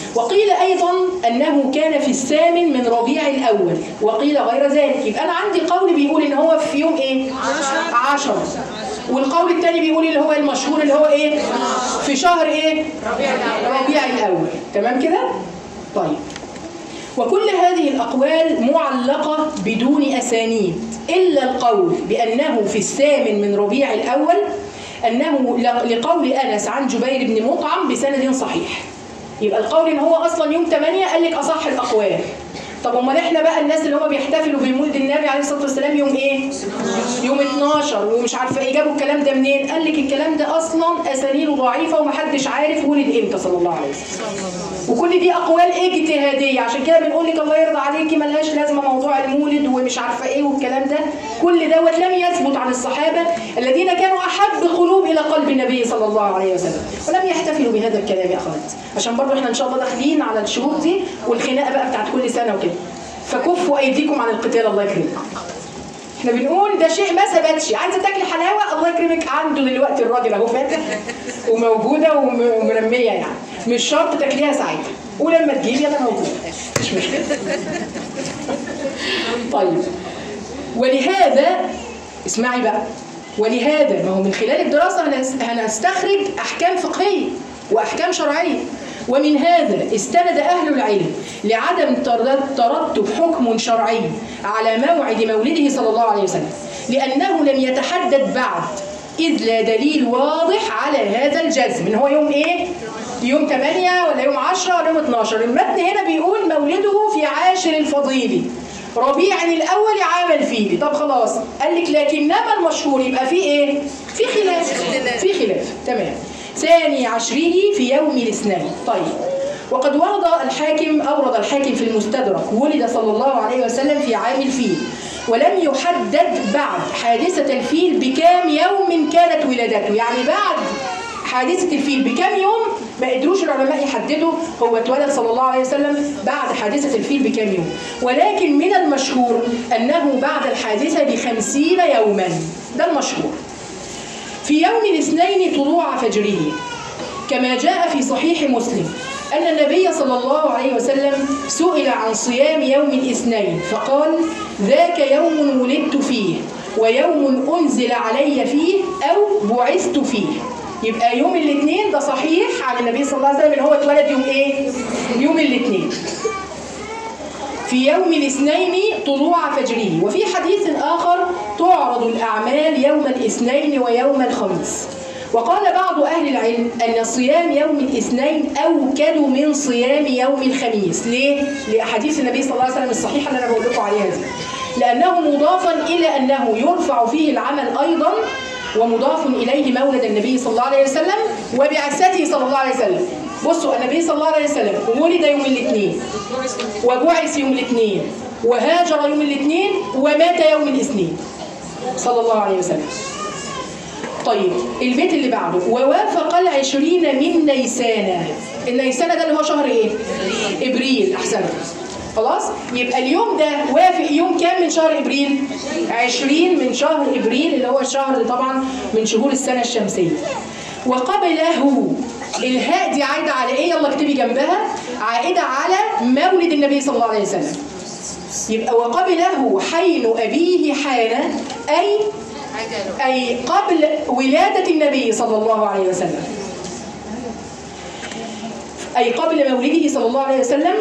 وقيل أيضا أنه كان في الثامن من ربيع الأول وقيل غير ذلك يبقى أنا عندي قول بيقول إن هو في يوم إيه؟ عشرة والقول الثاني بيقول اللي هو المشهور اللي هو إيه؟ في شهر إيه؟ ربيع الأول تمام كده؟ طيب وكل هذه الأقوال معلقة بدون أسانيد إلا القول بأنه في الثامن من ربيع الأول أنه لقول أنس عن جبير بن مطعم بسند صحيح يبقى القول إن هو أصلا يوم 8 قال لك أصح الأقوال طب امال احنا بقى الناس اللي هم بيحتفلوا بمولد النبي عليه الصلاه والسلام يوم ايه؟ يوم 12 ومش عارفه ايه جابوا الكلام ده منين؟ قال لك الكلام ده اصلا اسانيده ضعيفه ومحدش عارف ولد امتى صلى الله عليه وسلم. وكل دي اقوال اجتهاديه عشان كده بنقول لك الله يرضى عليكي ملهاش لازمه موضوع المولد ومش عارفه ايه والكلام ده كل دوت لم يثبت عن الصحابه الذين كانوا احب القلوب الى قلب النبي صلى الله عليه وسلم ولم يحتفلوا بهذا الكلام يا اخوات عشان برضه احنا ان شاء الله داخلين على الشهور دي والخناقه بقى بتاعت كل سنه وكده فكفوا ايديكم عن القتال الله يكرمكم احنا بنقول ده شيء ما ثبتش عايزه تاكلي حلاوه الله يكرمك عنده دلوقتي الراجل اهو فاتح وموجوده وم- ومنميه يعني مش شرط تاكليها ساعتها ولما تجيلي انا موجوده مش مشكله طيب ولهذا اسمعي بقى ولهذا ما هو من خلال الدراسه هنس- هنستخرج احكام فقهيه واحكام شرعيه ومن هذا استند اهل العلم لعدم ترد- ترتب حكم شرعي على موعد مولده صلى الله عليه وسلم لانه لم يتحدد بعد اذ لا دليل واضح على هذا الجزم ان هو يوم ايه يوم 8 ولا يوم 10 ولا يوم 12 المتن هنا بيقول مولده في عاشر الفضيل ربيع الاول عام الفيل طب خلاص قال لك لكنما المشهور يبقى في ايه في خلاف في خلاف تمام ثاني عشره في يوم الاثنين طيب وقد ورد الحاكم أورد الحاكم في المستدرك ولد صلى الله عليه وسلم في عام الفيل ولم يحدد بعد حادثة الفيل بكام يوم كانت ولادته يعني بعد حادثة الفيل بكام يوم ما قدروش العلماء يحددوا هو اتولد صلى الله عليه وسلم بعد حادثة الفيل بكام يوم ولكن من المشهور أنه بعد الحادثة بخمسين يوما ده المشهور في يوم الاثنين طلوع فجره كما جاء في صحيح مسلم أن النبي صلى الله عليه وسلم سئل عن صيام يوم الاثنين فقال ذاك يوم ولدت فيه ويوم أنزل علي فيه أو بعثت فيه يبقى يوم الاثنين ده صحيح عن النبي صلى الله عليه وسلم ان هو اتولد يوم ايه؟ يوم الاثنين. في يوم الاثنين طلوع فجره وفي حديث آخر تعرض الأعمال يوم الاثنين ويوم الخميس وقال بعض أهل العلم أن صيام يوم الاثنين أوكد من صيام يوم الخميس ليه؟ لأحاديث النبي صلى الله عليه وسلم الصحيحة اللي أنا بقول لكم عليها دي لأنه مضافا إلى أنه يرفع فيه العمل أيضا ومضاف إليه مولد النبي صلى الله عليه وسلم وبعثته صلى الله عليه وسلم بصوا النبي صلى الله عليه وسلم ولد يوم الاثنين وبعث يوم الاثنين وهاجر يوم الاثنين ومات يوم الاثنين صلى الله عليه وسلم طيب البيت اللي بعده ووافق العشرين من نيسان النيسان ده اللي هو شهر ايه ابريل احسن خلاص يبقى اليوم ده وافق يوم كام من شهر ابريل 20 من شهر ابريل اللي هو الشهر اللي طبعا من شهور السنه الشمسيه وقبله الهاء دي عايده على ايه يلا اكتبي جنبها عائده على مولد النبي صلى الله عليه وسلم يبقى وقبله حين ابيه حان اي أي قبل ولادة النبي صلى الله عليه وسلم أي قبل مولده صلى الله عليه وسلم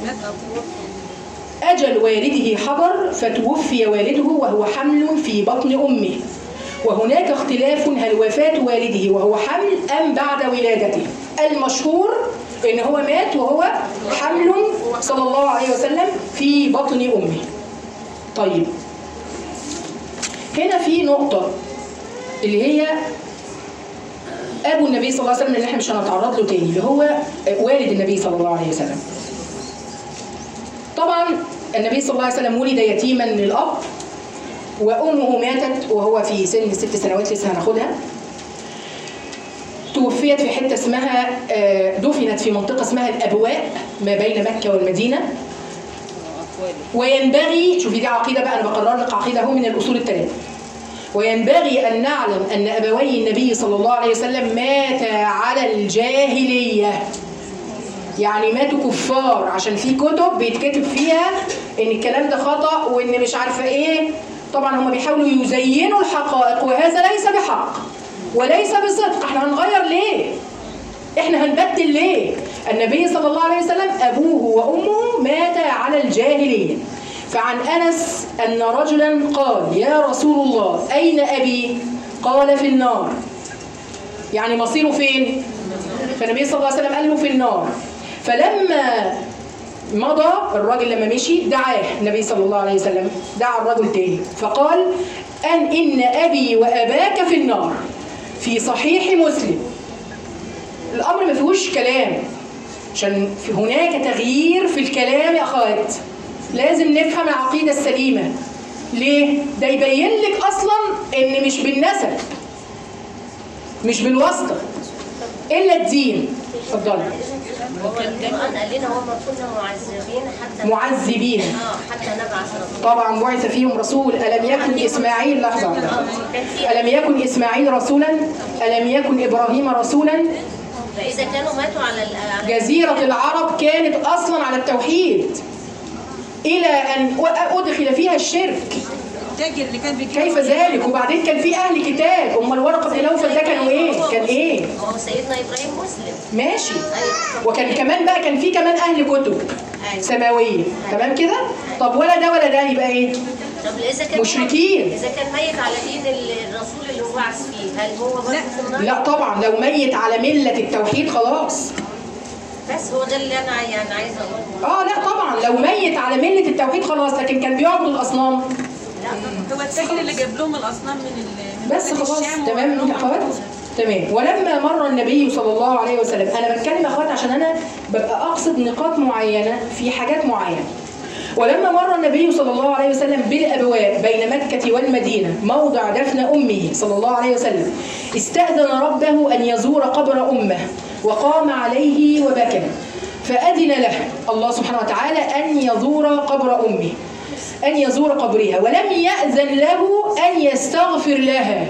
أجل والده حضر فتوفي والده وهو حمل في بطن أمه وهناك اختلاف هل وفاة والده وهو حمل أم بعد ولادته المشهور إن هو مات وهو حمل صلى الله عليه وسلم في بطن أمه طيب هنا في نقطة اللي هي أبو النبي صلى الله عليه وسلم اللي احنا مش هنتعرض له تاني اللي هو والد النبي صلى الله عليه وسلم. طبعا النبي صلى الله عليه وسلم ولد يتيما للأب وأمه ماتت وهو في سن ست سنوات لسه هناخدها. توفيت في حتة اسمها آه، دفنت في منطقة اسمها الأبواء ما بين مكة والمدينة وينبغي شوفي دي عقيده بقى انا بقرر لك عقيده اهو من الاصول الثلاثه وينبغي ان نعلم ان ابوي النبي صلى الله عليه وسلم ماتا على الجاهليه يعني ماتوا كفار عشان في كتب بيتكتب فيها ان الكلام ده خطأ وان مش عارفة ايه طبعا هم بيحاولوا يزينوا الحقائق وهذا ليس بحق وليس بصدق احنا هنغير ليه احنا هنبدل ليه النبي صلى الله عليه وسلم ابوه وامه ماتا على الجاهليه فعن انس ان رجلا قال يا رسول الله اين ابي قال في النار يعني مصيره فين فالنبي صلى الله عليه وسلم قال له في النار فلما مضى الراجل لما مشي دعاه النبي صلى الله عليه وسلم دعا الرجل تاني فقال أن إن أبي وأباك في النار في صحيح مسلم الأمر ما فيهوش كلام عشان في هناك تغيير في الكلام يا أخوات لازم نفهم العقيدة السليمة ليه؟ ده يبين لك أصلا إن مش بالنسب مش بالواسطة إلا الدين اتفضلي هو القرآن قال لنا وما كنا معذبين حتى معذبين اه حتى نبعث رسولا طبعا بعث فيهم رسول ألم يكن إسماعيل لحظة واحدة. كان في ألم يكن إسماعيل رسولا ألم يكن إبراهيم رسولا فإذا كانوا ماتوا على ال- على جزيرة العرب كانت أصلا على التوحيد إلى أن أدخل فيها الشرك التاجر اللي كان بيجيب كيف ذلك وبعدين كان في أهل كتاب أمال ورقة بن نوفل ده كانوا إيه كان إيه هو سيدنا إبراهيم مسلم ماشي أيوة. وكان كمان بقى كان في كمان أهل كتب أيوة. سماوية تمام كده طب ولا ده ولا ده يبقى إيه طب إذا كان مشركين. إذا كان ميت على دين ال- الرسول اللي هو بعث فيه هل هو برضه في النار؟ لا طبعا لو ميت على ملة التوحيد خلاص بس هو ده اللي أنا يعني عايزة أقوله اه لا طبعا لو ميت على ملة التوحيد خلاص لكن كان بيعبد الأصنام هو التاجر اللي جاب لهم الاصنام من ال- من بس بلد خلاص الشام تمام وقال لهم يا اخوات تمام ولما مر النبي صلى الله عليه وسلم انا بتكلم يا اخوات عشان انا ببقى اقصد نقاط معينه في حاجات معينه ولما مر النبي صلى الله عليه وسلم بالابواب بين مكه والمدينه موضع دفن امه صلى الله عليه وسلم استاذن ربه ان يزور قبر امه وقام عليه وبكى فاذن له الله سبحانه وتعالى ان يزور قبر امه أن يزور قبرها ولم يأذن له أن يستغفر لها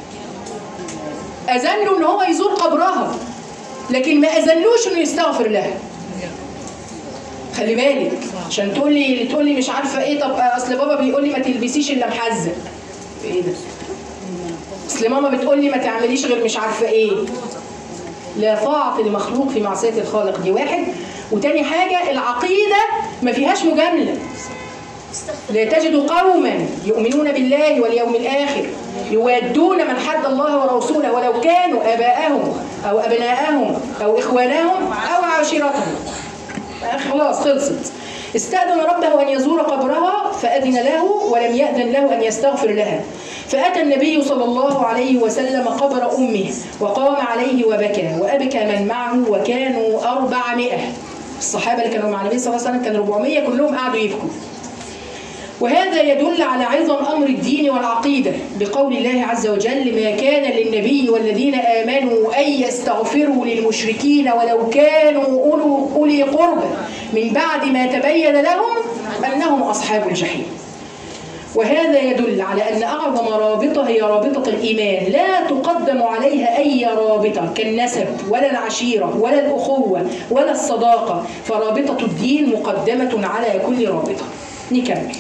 أذن له إن هو يزور قبرها لكن ما أذنلوش إنه يستغفر لها خلي بالك عشان تقول لي تقول لي مش عارفه ايه طب اصل بابا بيقول لي ما تلبسيش الا محزق ايه ده اصل ماما بتقول لي ما تعمليش غير مش عارفه ايه لا طاعة لمخلوق في معصية الخالق دي واحد وتاني حاجة العقيدة ما فيهاش مجاملة لا تجد قوما يؤمنون بالله واليوم الآخر يوادون من حد الله ورسوله ولو كانوا آباءهم أو أبناءهم أو إخوانهم أو عاشرتهم خلاص خلصت استأذن ربه أن يزور قبرها فأذن له ولم يأذن له أن يستغفر لها فأتى النبي صلى الله عليه وسلم قبر أمه وقام عليه وبكى وأبكى من معه وكانوا أربعمائة الصحابة اللي كانوا مع النبي صلى الله عليه وسلم كانوا 400 كلهم قعدوا يبكوا وهذا يدل على عظم أمر الدين والعقيدة بقول الله عز وجل ما كان للنبي والذين آمنوا أن يستغفروا للمشركين ولو كانوا أولو أولي قربى من بعد ما تبين لهم أنهم أصحاب الجحيم وهذا يدل على أن أعظم رابطة هي رابطة الإيمان لا تقدم عليها أي رابطة كالنسب ولا العشيرة ولا الأخوة ولا الصداقة فرابطة الدين مقدمة على كل رابطة نكمل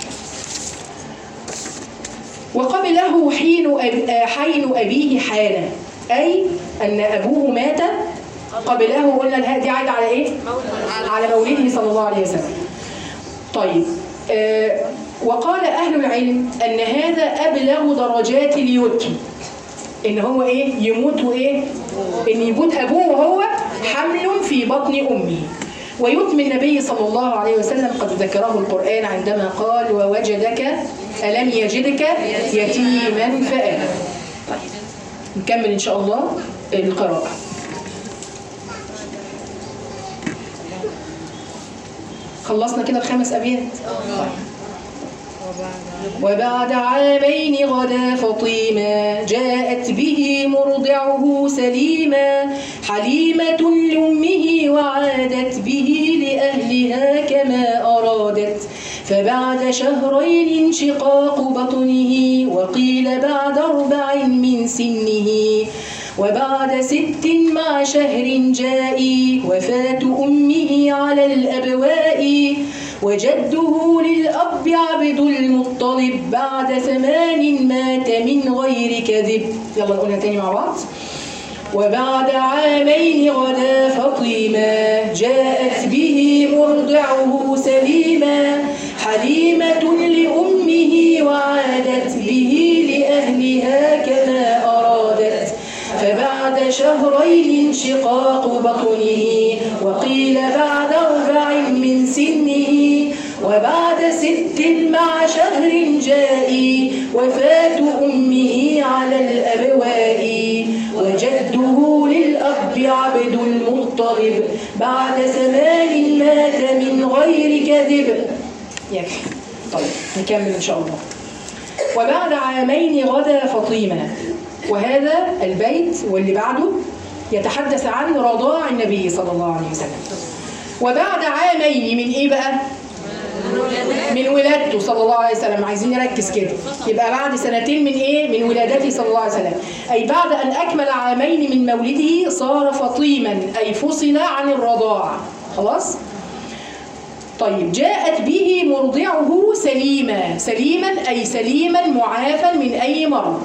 وقبله حين أب... حين أبيه حان أي أن أبوه مات قبله قلنا الها- دي عايدة على إيه؟ على مولده صلى الله عليه وسلم طيب آه وقال أهل العلم أن هذا أبلغ درجات اليتم إن هو إيه؟ يموت وإيه؟ إن يموت أبوه وهو حمل في بطن أمه ويتم النبي صلى الله عليه وسلم قد ذكره القرآن عندما قال ووجدك ألم يجدك يتيما فآوى طيب نكمل إن شاء الله القراءة خلصنا كده الخمس أبيات وبعد عامين غدا فطيما جاءت به مرضعه سليما حليمة لأمه وعادت به لأهلها كما أرادت فبعد شهرين انشقاق بطنه وقيل بعد أربع من سنه وبعد ست مع شهر جائي وفاة أمه على الأبواء وجده للأب عبد المطلب بعد ثمان مات من غير كذب يلا نقولها تاني مع بعض وبعد عامين غدا فطيما جاءت به مرضعه سليما حليمة لأمه وعادت به لأهلها كما أرادت فبعد شهرين انشقاق بطنه وقيل بعد أربع من سنه وبعد ست مع شهر جائي وفاة أمه على الأبواء وجده للأب عبد المطلب بعد زمان مات من غير كذب يكفي طيب نكمل إن شاء الله وبعد عامين غدا فطيما وهذا البيت واللي بعده يتحدث عن رضاع النبي صلى الله عليه وسلم وبعد عامين من ايه بقى من ولادته صلى الله عليه وسلم عايزين نركز كده يبقى بعد سنتين من ايه من ولادته صلى الله عليه وسلم اي بعد ان اكمل عامين من مولده صار فطيما اي فصل عن الرضاع خلاص طيب جاءت به مرضعه سليما سليما أي سليما معافا من أي مرض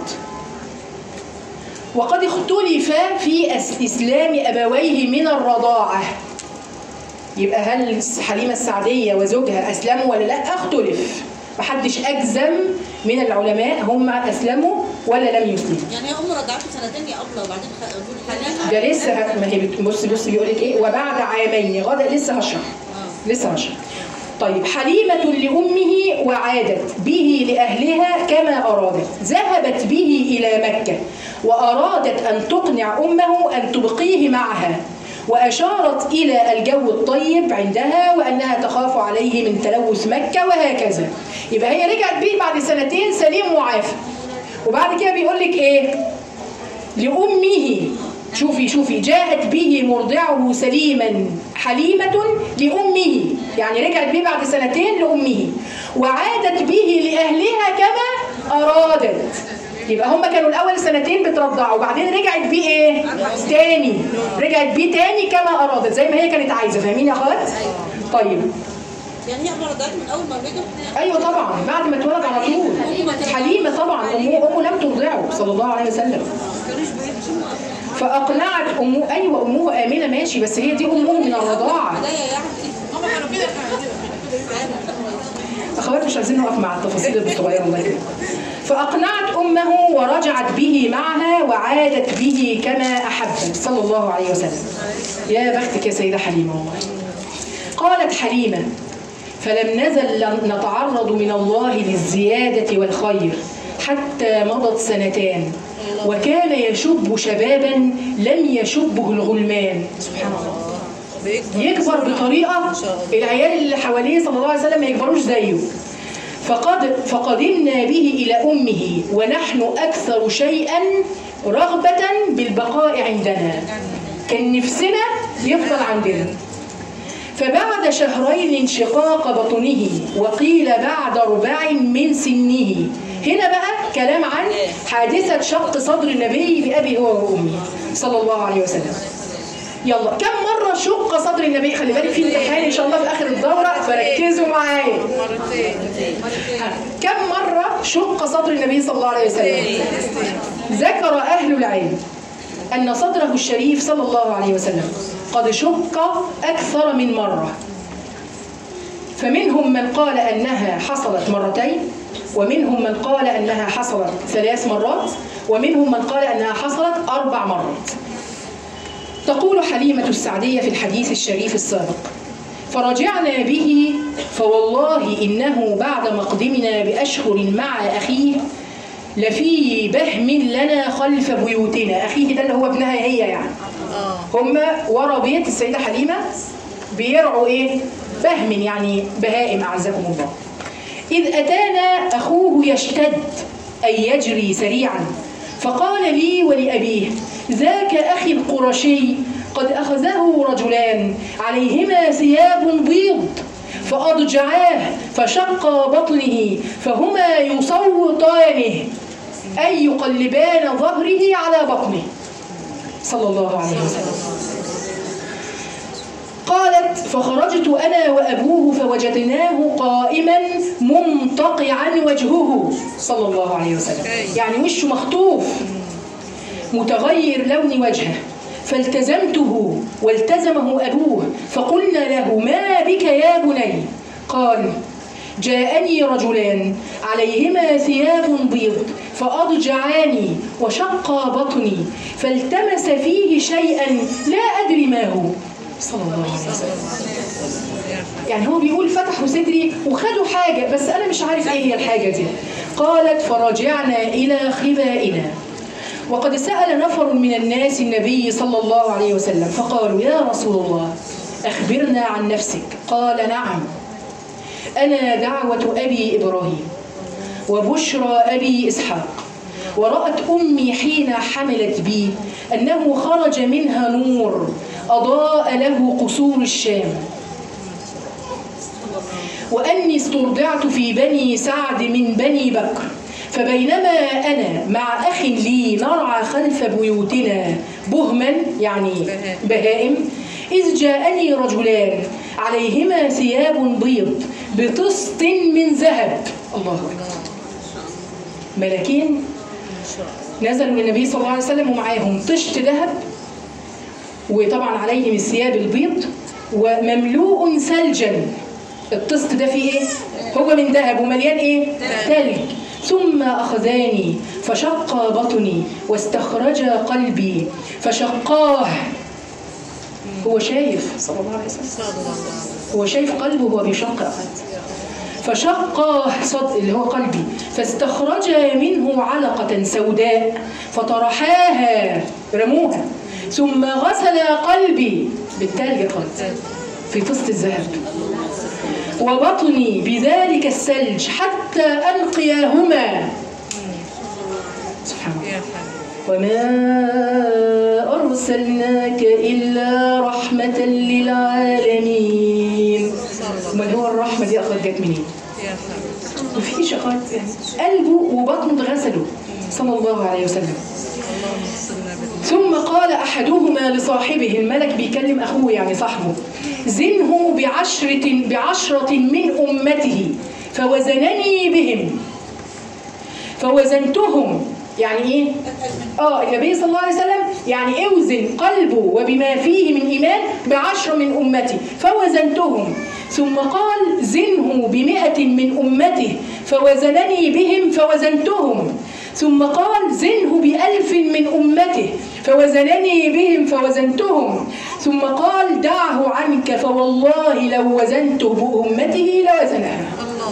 وقد اختلف في أس- إسلام أبويه من الرضاعة يبقى هل حليمة السعدية وزوجها أسلموا ولا لا اختلف محدش أجزم من العلماء هم أسلموا ولا لم يسلموا يعني هي ام رضعته سنتين يا ابله وبعدين خ- دول حليمه ده لسه ه- ما هي بت- بص بص بيقول لك ايه وبعد عامين غدا لسه هشرح لسه هشرح طيب حليمة لأمه وعادت به لأهلها كما أرادت ذهبت به إلى مكة وأرادت أن تقنع أمه أن تبقيه معها وأشارت إلى الجو الطيب عندها وأنها تخاف عليه من تلوث مكة وهكذا يبقى هي رجعت به بعد سنتين سليم وعافى وبعد كده بيقول لك إيه لأمه شوفي شوفي جاءت به مرضعه سليما حليمة لأمه يعني رجعت به بعد سنتين لأمه وعادت به لأهلها كما أرادت يبقى هم كانوا الأول سنتين بترضعوا وبعدين رجعت بيه إيه؟ تاني رجعت بيه تاني كما أرادت زي ما هي كانت عايزة فاهمين يا أخوات؟ طيب يعني هي ام رضعته من اول ما ولده ايوه طبعا بعد ما اتولد على طول حليمه طبعا امه امه لم ترضعه صلى الله عليه وسلم فاقنعت امه ايوه امه امنه ماشي بس هي دي امه من الرضاعه بدايه يعني هم كانوا كده اخوات مش عايزين نقف مع التفاصيل الصغيره الله يكرمك فاقنعت امه ورجعت به معها وعادت به كما احبت صلى الله عليه وسلم يا بختك يا سيده حليمه والله قالت حليمه فلم نزل نتعرض من الله للزياده والخير حتى مضت سنتان وكان يشب شبابا لم يشبه الغلمان سبحان الله يكبر بطريقه العيال اللي حواليه صلى الله عليه وسلم ما يكبروش زيه فقد فقدمنا به الى امه ونحن اكثر شيئا رغبه بالبقاء عندنا كان نفسنا يفضل عندنا فبعد شهرين انشقاق بطنه وقيل بعد ربع من سنه هنا بقى كلام عن حادثة شق صدر النبي بأبي هو وأمي صلى الله عليه وسلم يلا كم مرة شق صدر النبي خلي بالك في امتحان إن شاء الله في آخر الدورة فركزوا معايا مرتين ها، كم مرة شق صدر النبي صلى الله عليه وسلم ذكر أهل العلم أن صدره الشريف صلى الله عليه وسلم قد شق أكثر من مرة فمنهم من قال أنها حصلت مرتين ومنهم من قال أنها حصلت ثلاث مرات ومنهم من قال أنها حصلت أربع مرات تقول حليمة السعدية في الحديث الشريف السابق فرجعنا به فوالله إنه بعد مقدمنا بأشهر مع أخيه لفي بهم لنا خلف بيوتنا أخيه ده اللي هو ابنها هي يعني هم ورا بيت السيدة حليمة بيرعوا إيه؟ بهم يعني بهائم أعزكم الله إذ أتانا أخوه يشتد أي يجري سريعا فقال لي ولأبيه ذاك أخي القرشي قد أخذه رجلان عليهما ثياب بيض فأضجعاه فشق بطنه فهما يصوتانه أي يقلبان ظهره على بطنه صلى الله عليه وسلم قالت فخرجت أنا وأبوه فوجدناه قائما ممتقعا وجهه صلى الله عليه وسلم يعني وشه مخطوف متغير لون وجهه فالتزمته والتزمه أبوه فقلنا له ما بك يا بني قال جاءني رجلان عليهما ثياب بيض فأضجعاني وشقا بطني فالتمس فيه شيئا لا أدري ما هو صلى الله عليه وسلم يعني هو بيقول فتحوا صدري وخدوا حاجة بس أنا مش عارف إيه هي الحاجة دي قالت فرجعنا إلى خبائنا وقد سأل نفر من الناس النبي صلى الله عليه وسلم فقالوا يا رسول الله أخبرنا عن نفسك قال نعم أنا دعوة أبي إبراهيم وبشرى أبي إسحاق ورأت أمي حين حملت بي أنه خرج منها نور أضاء له قصور الشام وأني استرضعت في بني سعد من بني بكر فبينما أنا مع أخ لي نرعى خلف بيوتنا بهما يعني بهائم إذ جاءني رجلان عليهما ثياب بيض بطست من ذهب الله أكبر ملاكين نزلوا للنبي صلى الله عليه وسلم ومعاهم طشت ذهب وطبعا عليهم الثياب البيض ومملوء ثلجا الطست ده فيه ايه؟ هو من ذهب ومليان ايه؟ ثلج ثم أخذاني فشق بطني واستخرج قلبي فشقاه هو شايف صلى الله عليه وسلم هو شايف قلبه وهو بيشق أخذ فشق صد اللي هو قلبي فاستخرج منه علقة سوداء فطرحاها رموها ثم غسل قلبي بالتلج قد في طست الذهب وبطني بذلك الثلج حتى ألقياهما سبحان الله وما أرسلناك إلا رحمة للعالمين امال هو الرحمة دي أخذ جت منين؟ مفيش أخذ يعني قلبه وبطنه اتغسلوا صلى الله عليه وسلم ثم قال أحدهما لصاحبه الملك بيكلم أخوه يعني صاحبه زنه بعشرة بعشرة من أمته فوزنني بهم فوزنتهم يعني ايه؟ اه النبي صلى الله عليه وسلم يعني اوزن قلبه وبما فيه من ايمان بعشر من امتي فوزنتهم ثم قال زنه بمئة من امته فوزنني بهم فوزنتهم ثم قال زنه بألف من أمته فوزنني بهم فوزنتهم ثم قال دعه عنك فوالله لو وزنته بأمته لوزنها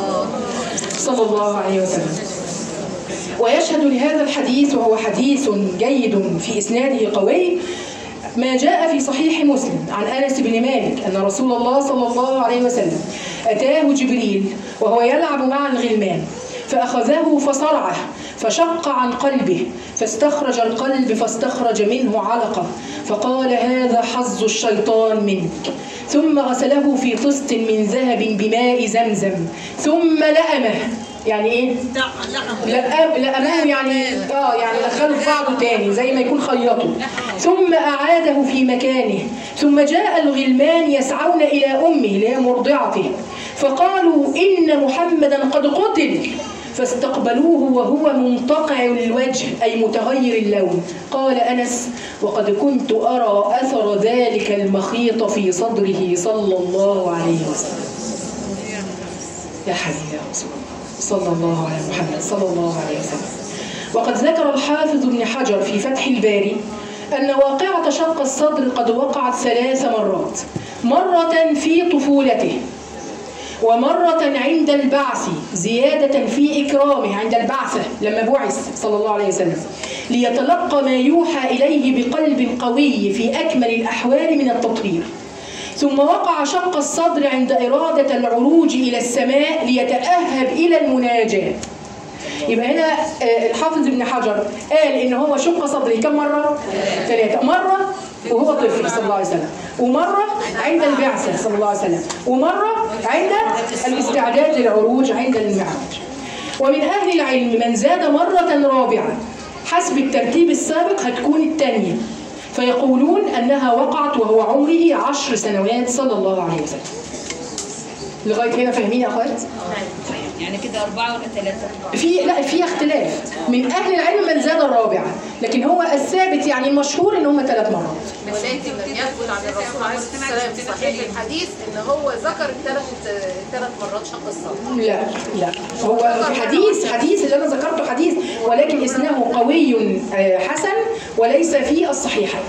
صلى الله عليه وسلم ويشهد لهذا الحديث وهو حديث جيد في إسناده قوي ما جاء في صحيح مسلم عن أنس بن مالك أن رسول الله صلى الله عليه وسلم أتاه جبريل وهو يلعب مع الغلمان فأخذه فصرعه فشق عن قلبه فاستخرج القلب فاستخرج منه علقة فقال هذا حظ الشيطان منك ثم غسله في طست من ذهب بماء زمزم ثم لأمه يعني ايه؟ لأم لأمه يعني اه يعني دخله في بعضه تاني زي ما يكون خيطه ثم أعاده في مكانه ثم جاء الغلمان يسعون إلى أمه اللي هي مرضعته فقالوا إن محمدا قد قتل فاستقبلوه وهو منتقع الوجه أي متغير اللون قال أنس وقد كنت أرى أثر ذلك المخيط في صدره صلى الله عليه وسلم يا حبيبي يا رسول الله صلى الله على محمد صلى الله عليه وسلم وقد ذكر الحافظ ابن حجر في فتح الباري أن واقعة شق الصدر قد وقعت ثلاث مرات مرة في طفولته ومرة عند البعث زيادة في إكرامه عند البعثة لما بعث صلى الله عليه وسلم ليتلقى ما يوحى إليه بقلب قوي في أكمل الأحوال من التطهير ثم وقع شق الصدر عند إرادة العروج إلى السماء ليتأهب إلى المناجاة يبقى هنا آه، الحافظ ابن حجر قال ان هو شق صدره كم مره؟ ثلاثه مره وهو طفل صلى الله عليه وسلم ومره عند البعثه صلى الله عليه وسلم ومره عند الاستعداد للعروج عند المعراج ومن اهل العلم من زاد مره رابعه حسب الترتيب السابق هتكون الثانيه فيقولون أنها وقعت وهو عمره عشر سنوات صلى الله عليه وسلم لغاية هنا فاهمين يا أخوات؟ يعني كده أربعة ولا ثلاثة؟ في لا في اختلاف من أهل العلم من زاد الرابعة لكن هو الثابت يعني المشهور إن هم ثلاث مرات ولكن لم يثبت عن الرسول عليه الصلاه والسلام في صحيح الحديث ان هو ذكر الثلاث الثلاث مرات شق الصدر لا لا هو في حديث حديث اللي انا ذكرته حديث ولكن اسنه قوي آه، حسن وليس في الصحيحين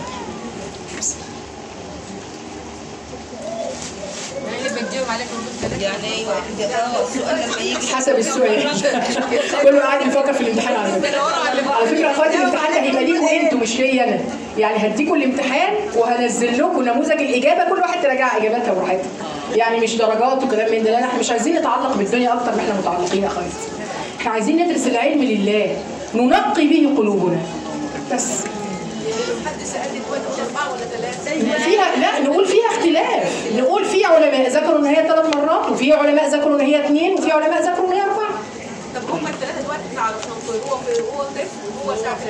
يعني أيوة كده اه السؤال لما يجي حسب السؤال كله قاعد يفكر في الامتحان على فكره على فكره اخواتي الامتحان ده هيبقى ليكوا انتوا مش ليا انا يعني هديكوا الامتحان وهنزل لكم نموذج الاجابه كل واحد تراجع اجاباتها براحتها يعني مش درجات وكلام من ده لا احنا مش عايزين نتعلق بالدنيا اكتر ما احنا متعلقين يا اخواتي احنا عايزين ندرس العلم لله ننقي به قلوبنا بس حد سالني دلوقتي هو اربعه ولا ثلاثه فيها لا نقول فيها اختلاف نقول في علماء ذكروا ان هي ثلاث مرات وفي علماء ذكروا ان هي اثنين وفي علماء ذكروا ان هي اربعه طب هم الثلاثه دلوقتي احنا عرفناهم هو في هو طفل وهو سافر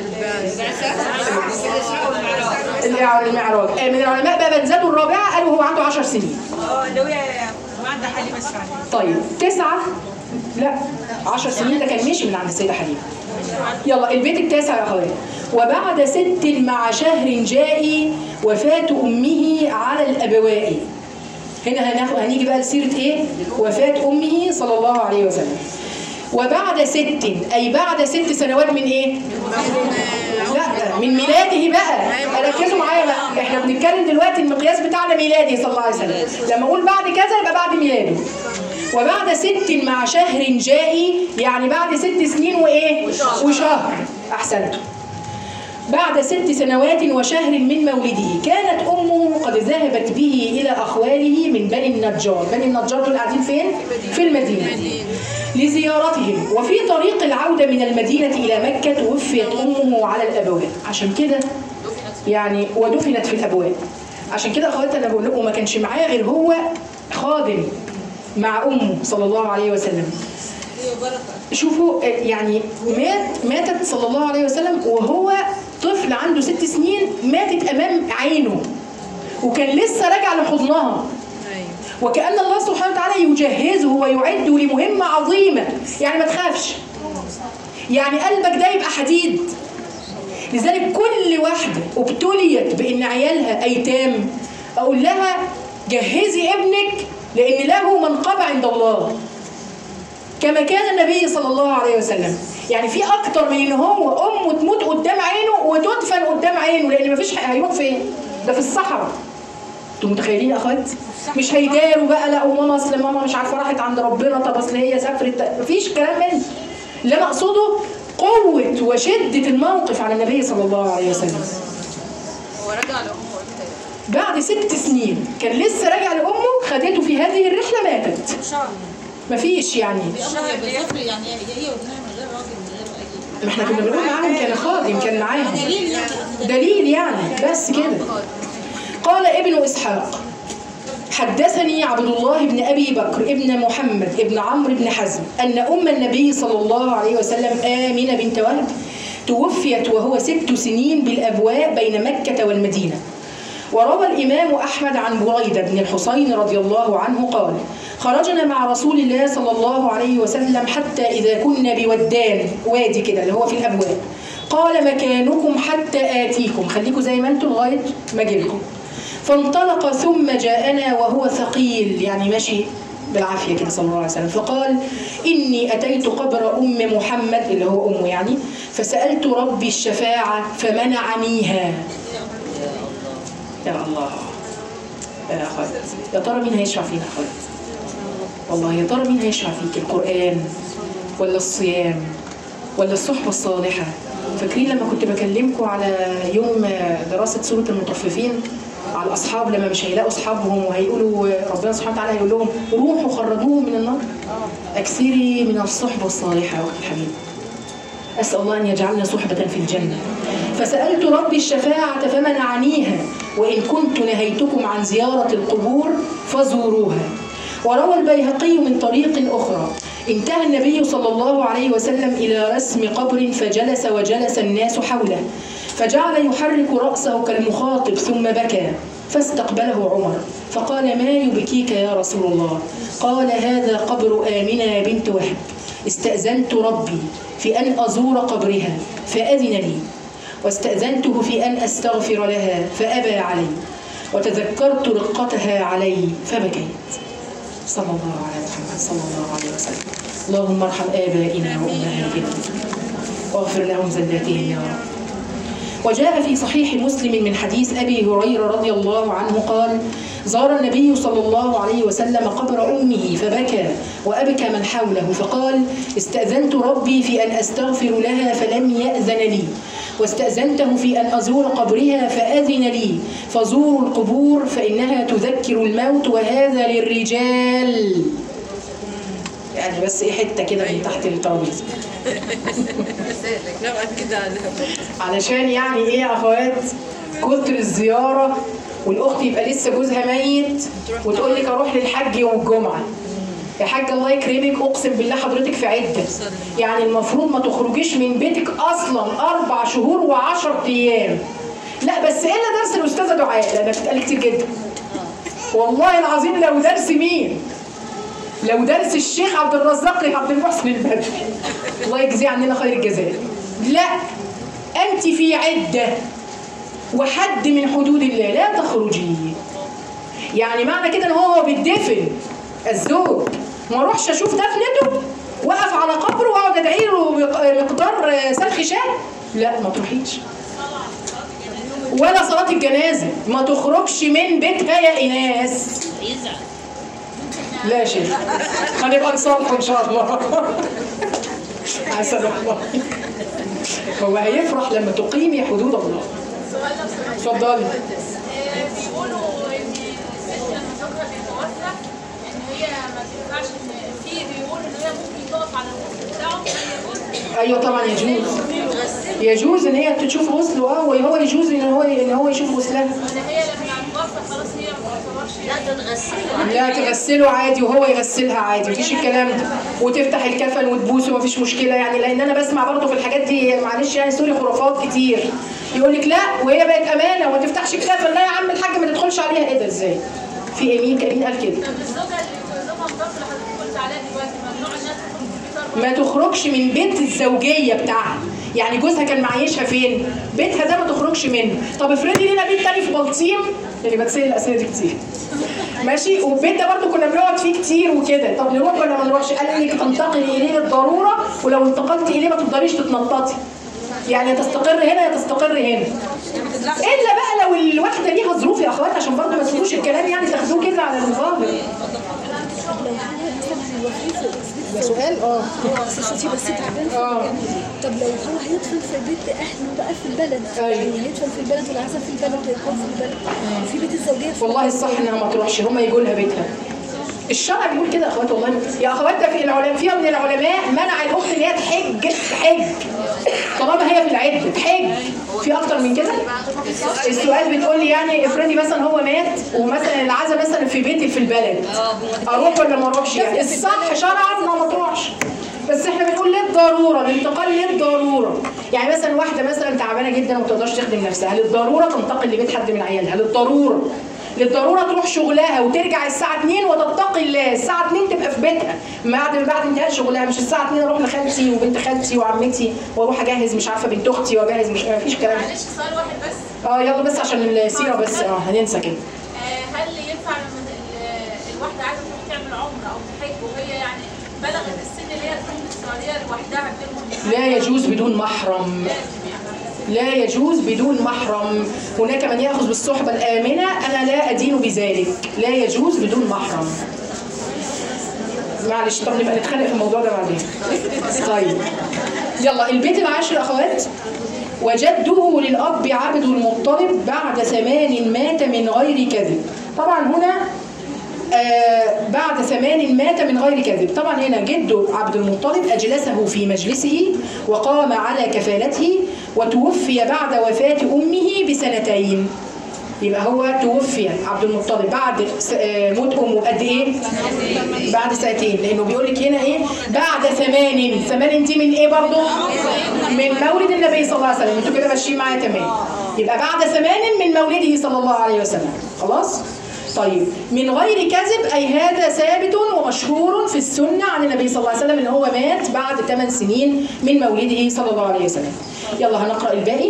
اللي المعراج آه، من العلماء بقى من زادوا الرابعه قالوا هو عنده 10 سنين اه اللي هي وعند حليمه السعدي طيب تسعه لا 10 سنين ده كان مشي من عند السيده حليمه يلا البيت التاسع يا اخويا وبعد ست مع شهر جاء وفاة أمه على الأبواء هنا هناخد هنيجي بقى لسيرة إيه؟ وفاة أمه صلى الله عليه وسلم وبعد ست أي بعد ست سنوات من إيه؟ لا من ميلاده بقى ركزوا معايا بقى احنا بنتكلم دلوقتي المقياس بتاعنا ميلادي صلى الله عليه وسلم لما اقول بعد كذا يبقى بعد ميلاده وبعد ست مع شهر جائي يعني بعد ست سنين وايه وشهر احسنتم بعد ست سنوات وشهر من مولده كانت امه قد ذهبت به الى اخواله من بني النجار بني النجار دول قاعدين فين في المدينه لزيارتهم وفي طريق العودة من المدينة إلى مكة توفيت أمه على الأبواب عشان كده يعني ودفنت في الأبواب عشان كده أخواتي أنا بقول لكم ما كانش معاه غير هو خادم مع أمه صلى الله عليه وسلم هي بركه شوفوا آه، يعني مات ماتت صلى الله عليه وسلم وهو طفل عنده ست سنين ماتت أمام عينه وكان لسه راجع لحضنها وكأن الله سبحانه وتعالى يجهزه ويعده لمهمة عظيمة يعني ما تخافش يعني قلبك ده يبقى حديد لذلك كل واحدة ابتليت بأن عيالها أيتام أقول لها جهزي ابنك لأن له منقبة عند الله كما كان النبي صلى الله عليه وسلم يعني في اكتر من ان هو امه تموت قدام عينه وتدفن قدام عينه لان مفيش حق هيروح فين ده في الصحراء انتوا متخيلين يا اخوات مش هيداروا بقى لا وماما اصل ماما مش عارفه راحت عند ربنا طب اصل هي سافرت مفيش كلام من ده. اللي انا اقصده قوه وشده الموقف على النبي صلى الله عليه وسلم هو رجع لامه امتى؟ بعد ست سنين كان لسه راجع لامه خدته في هذه الرحله ماتت مفيش يعني الشهر بالظبط يعني هي وابنها من غير راجل من غير اي ما احنا كنا بنقول معاهم كان خادم كان معاهم دليل يعني دليل يعني بس كده قال ابن اسحاق حدثني عبد الله بن ابي بكر ابن محمد ابن عمرو بن حزم ان ام النبي صلى الله عليه وسلم امنه بنت وهب توفيت وهو ست سنين بالابواء بين مكه والمدينه وروى الإمام أحمد عن بريدة بن الحصين رضي الله عنه قال خرجنا مع رسول الله صلى الله عليه وسلم حتى إذا كنا بودان وادي كده اللي هو في الأبواب قال مكانكم حتى آتيكم خليكم زي ما انتم لغاية ما أجيلكم فانطلق ثم جاءنا وهو ثقيل يعني ماشي بالعافية كده صلى الله عليه وسلم فقال إني أتيت قبر أم محمد اللي هو أمه يعني فسألت ربي الشفاعة فمنعنيها يا الله يا أخوات يا ترى مين هيشفع فينا أخوات والله يا ترى مين هيشفع فيك القرآن ولا الصيام ولا الصحبة الصالحة فاكرين لما كنت بكلمكم على يوم دراسة سورة المطففين على الأصحاب لما مش هيلاقوا أصحابهم وهيقولوا ربنا سبحانه وتعالى هيقول لهم روحوا خرجوهم من النار أكثري من الصحبة الصالحة يا أختي الحبيبة أسأل الله أن يجعلنا صحبة في الجنة فسألت ربي الشفاعة فمنعنيها وإن كنت نهيتكم عن زيارة القبور فزوروها وروى البيهقي من طريق أخرى انتهى النبي صلى الله عليه وسلم إلى رسم قبر فجلس وجلس الناس حوله فجعل يحرك رأسه كالمخاطب ثم بكى فاستقبله عمر فقال ما يبكيك يا رسول الله قال هذا قبر آمنة بنت وهب استأذنت ربي في أن أزور قبرها فأذن لي واستأذنته في أن أستغفر لها فأبى علي وتذكرت رقتها علي فبكيت صلى الله على محمد صلى الله عليه وسلم اللهم ارحم آبائنا وأمهاتنا واغفر لهم زلاتهم يا رب وجاء في صحيح مسلم من حديث أبي هريرة رضي الله عنه قال زار النبي صلى الله عليه وسلم قبر أمه فبكى وأبكى من حوله فقال استأذنت ربي في أن أستغفر لها فلم يأذن لي واستأذنته في أن أزور قبرها فأذن لي فزوروا القبور فإنها تذكر الموت وهذا للرجال يعني بس ايه حته كده من تحت الترابيزه لا أكيد عليها علشان يعني ايه يا اخوات كتر الزياره والاخت يبقى لسه جوزها ميت وتقول لك اروح للحج يوم الجمعه يا حاج الله يكرمك اقسم بالله حضرتك في عده يعني المفروض ما تخرجيش من بيتك اصلا اربع شهور وعشر ايام لا بس الا درس الاستاذه دعاء لانها بتتقال كتير جدا والله العظيم لو درس مين لو درس الشيخ عبد الرزاق عبد المحسن البدري الله يجزيه عننا خير الجزاء لا انت في عده وحد من حدود الله لا تخرجي يعني معنى كده ان هو بيدفن الزوج ما اروحش اشوف دفنته واقف على قبره واقعد ادعي له مق- مقدار سلخ شاه لا ما تروحيش ولا صلاة الجنازة ما تخرجش من بيتها يا إيناس يزعل لا يا شيخ هنبقى نصالحه ان شاء الله عسى الله هو هيفرح لما تقيمي حدود الله اتفضلي بيقولوا ان الست لما تكره تتوفى ان هي ما تنفعش ان في بيقولوا ان هي ممكن تقف على الغسل بتاعه هل يجوز؟ ايوه طبعا يجوز يجوز ان هي تشوف غسله اه وهو يجوز ان هو ان هو يشوف غسلها ان هي لما هتوفى خلاص هي ما تعتبرش لا تتغسلوا لا تغسله عادي وهو يغسلها عادي مفيش الكلام ده وتفتح الكفن وتبوسه مفيش مشكله يعني لان انا بسمع برضه في الحاجات دي معلش يعني سوري خرافات كتير يقول لك لا وهي بقت امانه وما تفتحش الكفن لا يا عم الحاج ما تدخلش عليها ايه ده ازاي؟ في ايه مين مين قال كده؟ طب الزوجه اللي زوجها مطلق اللي حضرتك قلت عليها دلوقتي ممنوع انها تدخل في بيت ما تخرجش من بيت الزوجيه بتاعها يعني جوزها كان معيشها فين بيتها ده ما تخرجش منه طب افرضي لينا بيت تاني في بلطيم يعني بتسال الاسئله دي كتير ماشي والبيت ده برضه كنا بنقعد فيه كتير وكده طب نروح ولا ما نروحش قال انك تنتقلي اليه للضروره ولو انتقلت اليه ما تقدريش تتنططي يعني يا تستقر هنا يا تستقر هنا الا بقى لو الواحده ليها ظروف يا اخوات عشان برضه ما تسيبوش الكلام يعني تاخدوه كده على الظاهر ده سؤال اه صوتي بس تعبان في اه المكان. طب لو هو هيدفن في بيت اهله بقى في البلد أيوة. يعني هيدفن في البلد والعزاء في البلد ويقام في البلد وفي بيت الزوجيه في والله الصح انها ما تروحش هم يجوا لها بيتها الشرع بيقول كده يا اخوات والله يا اخوات ده في العلماء فيها من العلماء منع الاخت ان هي تحج تحج طالما هي في العده تحج في اكتر من كده السؤال بتقول لي يعني افرضي مثلا هو مات ومثلا العزاء مثلا في بيتي في البلد اروح ولا ما اروحش يعني الصح شرعا انها ما تروحش بس احنا بنقول للضروره الانتقال للضروره يعني مثلا واحده مثلا تعبانه جدا وما تقدرش تخدم نفسها للضروره تنتقل لبيت حد من عيالها للضروره للضروره تروح شغلها وترجع الساعه 2 وتتقي الله الساعه 2 تبقى في بيتها بعد بعد انتهاء شغلها مش الساعه 2 اروح لخالتي وبنت خالتي وعمتي واروح اجهز مش عارفه بنت اختي واجهز مش ما فيش كلام معلش سؤال واحد بس اه يلا بس عشان السيره بس اه هننسى كده آه، هل ينفع لما ال- الواحده عايزه تروح تعمل عمره او تحج وهي يعني بلغت السن اللي هي تروح السعوديه لوحدها بدون لا يجوز بدون محرم لا يجوز بدون محرم هناك من يأخذ بالصحبة الآمنة أنا لا أدين بذلك لا يجوز بدون محرم معلش طب نبقى نتخانق في الموضوع ده بعدين طيب يلا البيت العاشر أخوات وجده للأب عبد المطلب بعد ثمان مات من غير كذب طبعا هنا آه بعد ثمان مات من غير كذب طبعا هنا جده عبد المطلب أجلسه في مجلسه وقام على كفالته وتوفي بعد وفاة أمه بسنتين يبقى هو توفي عبد المطلب بعد س- آه، موت امه قد ايه؟ بعد سنتين لانه بيقول لك هنا ايه؟ بعد ثمان ثمان دي من ايه برضه؟ من مولد النبي صلى الله عليه وسلم انتوا كده ماشيين معايا تمام يبقى بعد ثمان من مولده صلى الله عليه وسلم خلاص؟ طيب من غير كذب اي هذا ثابت ومشهور في السنه عن النبي صلى الله عليه وسلم ان هو مات بعد ثمان سنين من مولده صلى الله عليه وسلم. يلا هنقرا الباقي.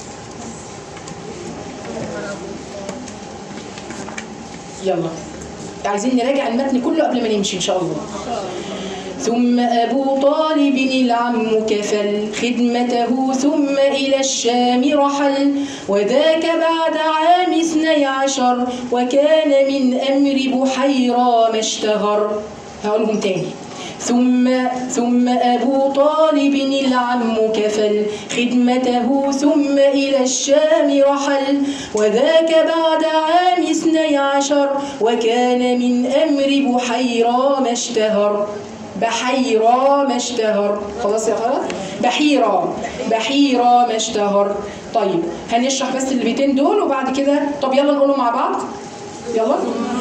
يلا عايزين نراجع المتن كله قبل ما نمشي ان شاء الله ثم أبو طالب العم كفل خدمته ثم إلى الشام رحل وذاك بعد عام اثني عشر وكان من أمر بحيرى ما اشتهر هقولهم تاني ثم ثم أبو طالب العم كفل خدمته ثم إلى الشام رحل وذاك بعد عام اثني عشر وكان من أمر بحيرى ما اشتهر بحيرى ما اشتهر خلاص يا خلاص بحيرى بحيرى ما اشتهر طيب هنشرح بس البيتين دول وبعد كده طب يلا نقولهم مع بعض يلا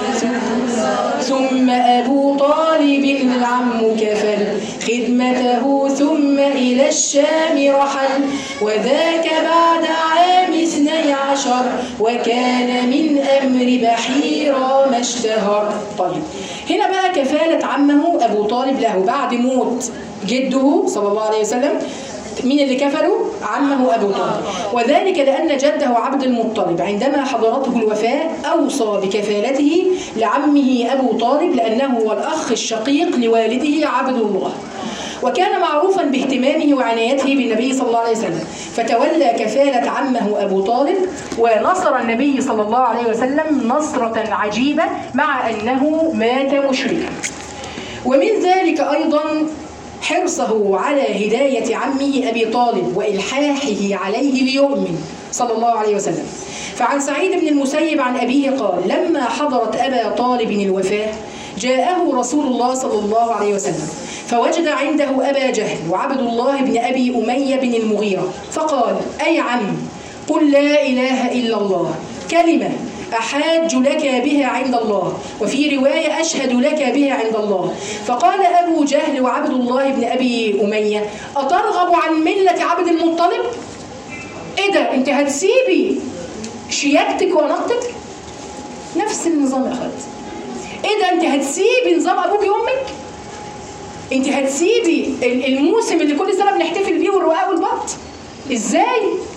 ثم أبو طالب العم كفل خدمته ثم إلى الشام رحل وذاك بعد عام اثني عشر وكان من أمر بحيرى ما اشتهر طيب هنا بقى كفالة عمه أبو طالب له بعد موت جده صلى الله عليه وسلم مين اللي كفله؟ عمه أبو طالب وذلك لأن جده عبد المطلب عندما حضرته الوفاة أوصى بكفالته لعمه أبو طالب لأنه هو الأخ الشقيق لوالده عبد الله وكان معروفا باهتمامه وعنايته بالنبي صلى الله عليه وسلم فتولى كفالة عمه أبو طالب ونصر النبي صلى الله عليه وسلم نصرة عجيبة مع أنه مات مشركا ومن ذلك أيضا حرصه على هداية عمه أبي طالب وإلحاحه عليه ليؤمن صلى الله عليه وسلم فعن سعيد بن المسيب عن أبيه قال لما حضرت أبا طالب الوفاة جاءه رسول الله صلى الله عليه وسلم فوجد عنده أبا جهل وعبد الله بن أبي أمية بن المغيرة فقال أي عم قل لا إله إلا الله كلمة أحاج لك بها عند الله وفي رواية أشهد لك بها عند الله فقال أبو جهل وعبد الله بن أبي أمية أترغب عن ملة عبد المطلب؟ إيه ده أنت هتسيبي شياكتك ونقتك؟ نفس النظام يا أخوات إيه ده أنت هتسيبي نظام أبوك وأمك؟ أنت هتسيبي ال- الموسم اللي كل سنة بنحتفل بيه والرقاق والبط؟ إزاي؟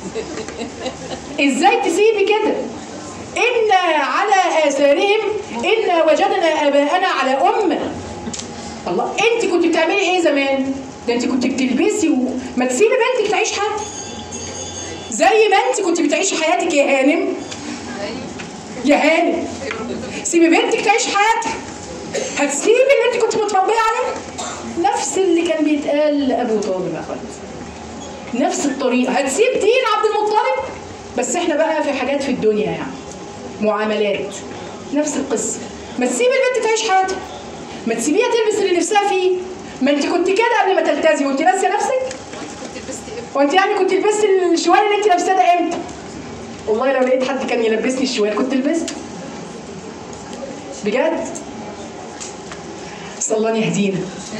إزاي تسيبي كده؟ إنا على آثارهم إنا وجدنا آباءنا على أمة الله أنت كنت بتعملي إيه زمان؟ ده أنت كنت بتلبسي وما تسيبي بنتك تعيش حياتها زي ما أنت كنت بتعيشي حياتك يا هانم يا هانم سيبي بنتك تعيش حياتها هتسيبي اللي أنت كنت متربية عليه نفس اللي كان بيتقال لأبو طالب يا أخوات نفس الطريقة هتسيب دين عبد المطلب بس احنا بقى في حاجات في الدنيا يعني معاملات نفس القصة ما تسيب البنت تعيش حياتها ما تسيبيها تلبس اللي نفسها فيه ما انت كنت كده قبل ما تلتزمي وانت ناسيه نفسك وانت يعني كنت لبستي الشوال اللي انت لابساه ده امتى والله لو لقيت حد كان يلبسني الشوال كنت لبسته بجد صلى الله يهدينا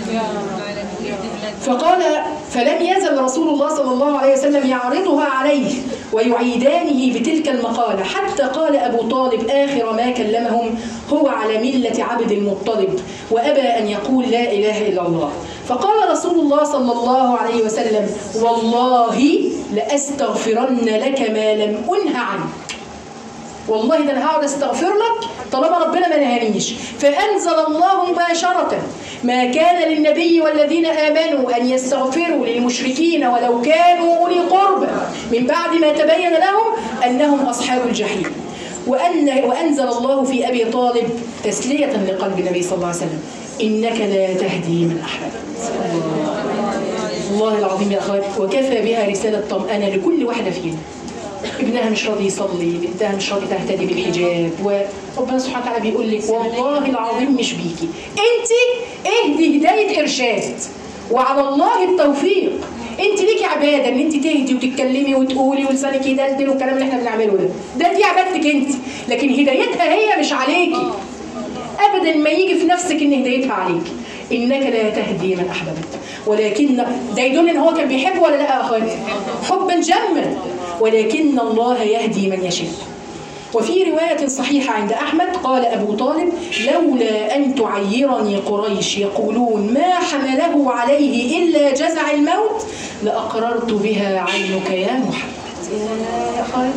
فقال فلم يزل رسول الله صلى الله عليه وسلم يعرضها عليه ويعيدانه بتلك المقالة حتى قال أبو طالب آخر ما كلمهم هو على ملة عبد المطلب وأبى أن يقول لا إله إلا الله فقال رسول الله صلى الله عليه وسلم والله لأستغفرن لك ما لم أنه عنك والله ده انا هقعد استغفر لك طالما ربنا ما نهانيش فانزل الله مباشره ما كان للنبي والذين امنوا ان يستغفروا للمشركين ولو كانوا اولي قربى من بعد ما تبين لهم انهم اصحاب الجحيم وأن وأنزل الله في أبي طالب تسلية لقلب النبي صلى الله عليه وسلم إنك لا تهدي من أحببت الله العظيم يا أخوات وكفى بها رسالة طمأنة لكل واحدة فينا ابنها مش راضي يصلي بنتها مش راضي تهتدي بالحجاب وربنا سبحانه وتعالى بيقول لك والله العظيم مش بيكي انت اهدي هدايه ارشاد وعلى الله التوفيق انت ليكي عباده ان انت تهدي وتتكلمي وتقولي ولسانك يدلدل والكلام اللي احنا بنعمله ده ده دي عبادتك انت لكن هدايتها هي مش عليكي ابدا ما يجي في نفسك ان هدايتها عليك انك لا تهدي من احببت ولكن ده يدل ان هو كان بيحب ولا لا يا اخواتي حبا جما ولكن الله يهدي من يشاء وفي رواية صحيحة عند أحمد قال أبو طالب لولا أن تعيرني قريش يقولون ما حمله عليه إلا جزع الموت لأقررت بها عينك يا محمد يا خالد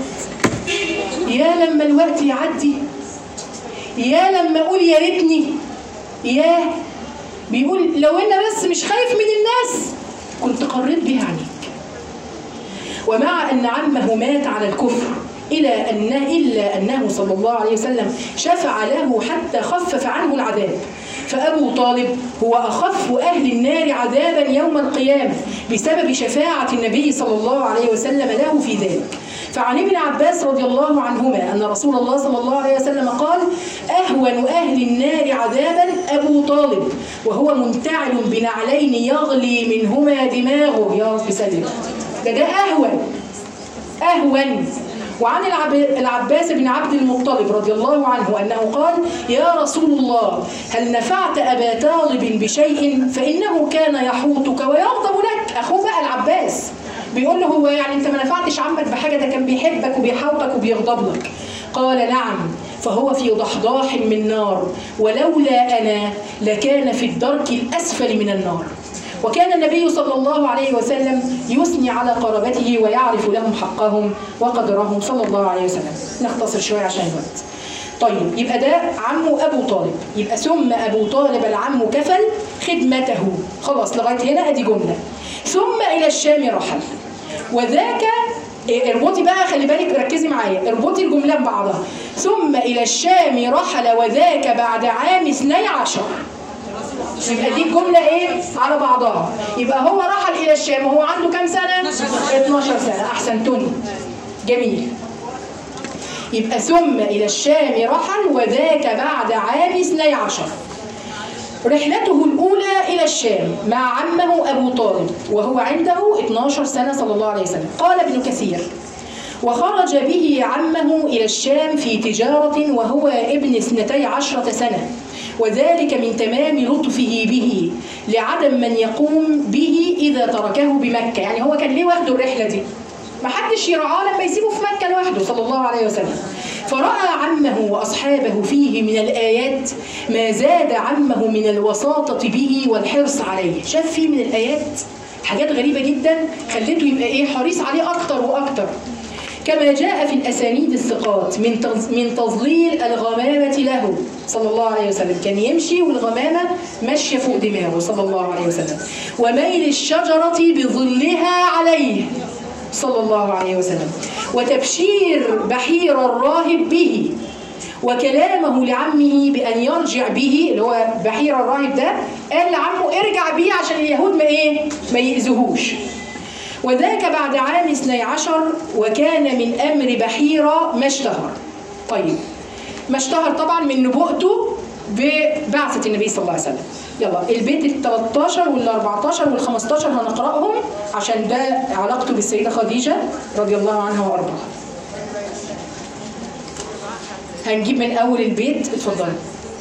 يا لما الوقت يعدي يا لما أقول يا ريتني يا بيقول لو أنا بس مش خايف من الناس كنت قررت بها عنيك ومع أن عمه مات على الكفر إلى أن إلا أنه صلى الله عليه وسلم شفع له حتى خفف عنه العذاب فأبو طالب هو أخف أهل النار عذابا يوم القيامة بسبب شفاعة النبي صلى الله عليه وسلم له في ذلك فعن ابن عباس رضي الله عنهما أن رسول الله صلى الله عليه وسلم قال أهون أهل النار عذابا أبو طالب وهو منتعل بنعلين يغلي منهما دماغه يا رب سلم ده ده أهون أهون وعن العب... العباس بن عبد المطلب رضي الله عنه أنه قال يا رسول الله هل نفعت أبا طالب بشيء فإنه كان يحوطك ويغضب لك أخوه بقى العباس بيقول له هو يعني أنت ما نفعتش عمك بحاجة ده كان بيحبك وبيحوطك وبيغضب لك قال نعم فهو في ضحضاح من نار ولولا أنا لكان في الدرك الأسفل من النار وكان النبي صلى الله عليه وسلم يثني على قرابته ويعرف لهم حقهم وقدرهم صلى الله عليه وسلم نختصر شوية عشان الوقت طيب يبقى ده عمه أبو طالب يبقى ثم أبو طالب العم كفل خدمته خلاص لغاية هنا أدي جملة ثم إلى الشام رحل وذاك إيه، اربطي بقى خلي بالك ركزي معايا اربطي الجملة ببعضها ثم إلى الشام رحل وذاك بعد عام 12 يبقى دي الجملة ايه على بعضها يبقى هو رحل إلى الشام وهو عنده كام سنة 12 سنة أحسنتني جميل يبقى ثم إلى الشام رحل وذاك بعد عام 12 رحلته الأولى إلى الشام مع عمه أبو طالب وهو عنده 12 سنة صلى الله عليه وسلم قال ابن كثير وخرج به عمه إلى الشام في تجارة وهو ابن اثنتي عشرة سنة وذلك من تمام لطفه به لعدم من يقوم به إذا تركه بمكة يعني هو كان ليه واخده الرحلة دي ما حدش يرعاه لما يسيبه في مكة لوحده صلى الله عليه وسلم فرأى عمه وأصحابه فيه من الآيات ما زاد عمه من الوساطة به والحرص عليه شاف فيه من الآيات حاجات غريبة جدا خلته يبقى إيه حريص عليه أكتر وأكتر كما جاء في الأسانيد الثقات من تظ- من تظليل الغمامة له صلى الله عليه وسلم كان يمشي والغمامة ماشية فوق دماغه صلى الله عليه وسلم وميل الشجرة بظلها عليه صلى الله عليه وسلم وتبشير بحير الراهب به وكلامه لعمه بأن يرجع به اللي هو بحير الراهب ده قال لعمه ارجع بيه عشان اليهود ما ايه ما يأذوهوش وذاك بعد عام 12 وكان من أمر بحيرة ما اشتهر طيب ما اشتهر طبعا من نبوءته ببعثة النبي صلى الله عليه وسلم يلا البيت ال 13 وال 14 وال 15 هنقرأهم عشان ده علاقته بالسيدة خديجة رضي الله عنها وأرضاها هنجيب من أول البيت اتفضلي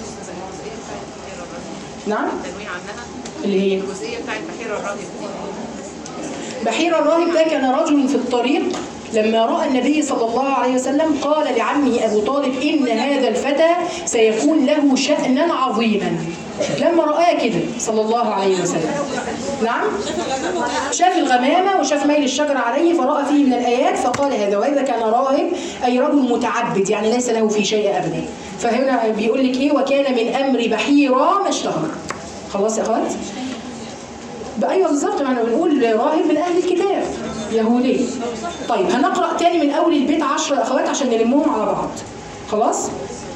نعم تنويه عنها اللي هي الجزئيه بتاعت بحيره الراهب بحير الراهب ده كان رجل في الطريق لما رأى النبي صلى الله عليه وسلم قال لعمه أبو طالب إن هذا الفتى سيكون له شأنا عظيما لما رآه كده صلى الله عليه وسلم نعم شاف الغمامة وشاف ميل الشجرة عليه فرأى فيه من الآيات فقال هذا وإذا كان راهب أي رجل متعبد يعني ليس له في شيء أبدا فهنا بيقول لك إيه وكان من أمر بحيرة ما اشتهر خلاص يا أخوات ايوه بالظبط ما احنا بنقول راهب من اهل الكتاب يهودي طيب هنقرا تاني من اول البيت عشر اخوات عشان نلمهم على بعض خلاص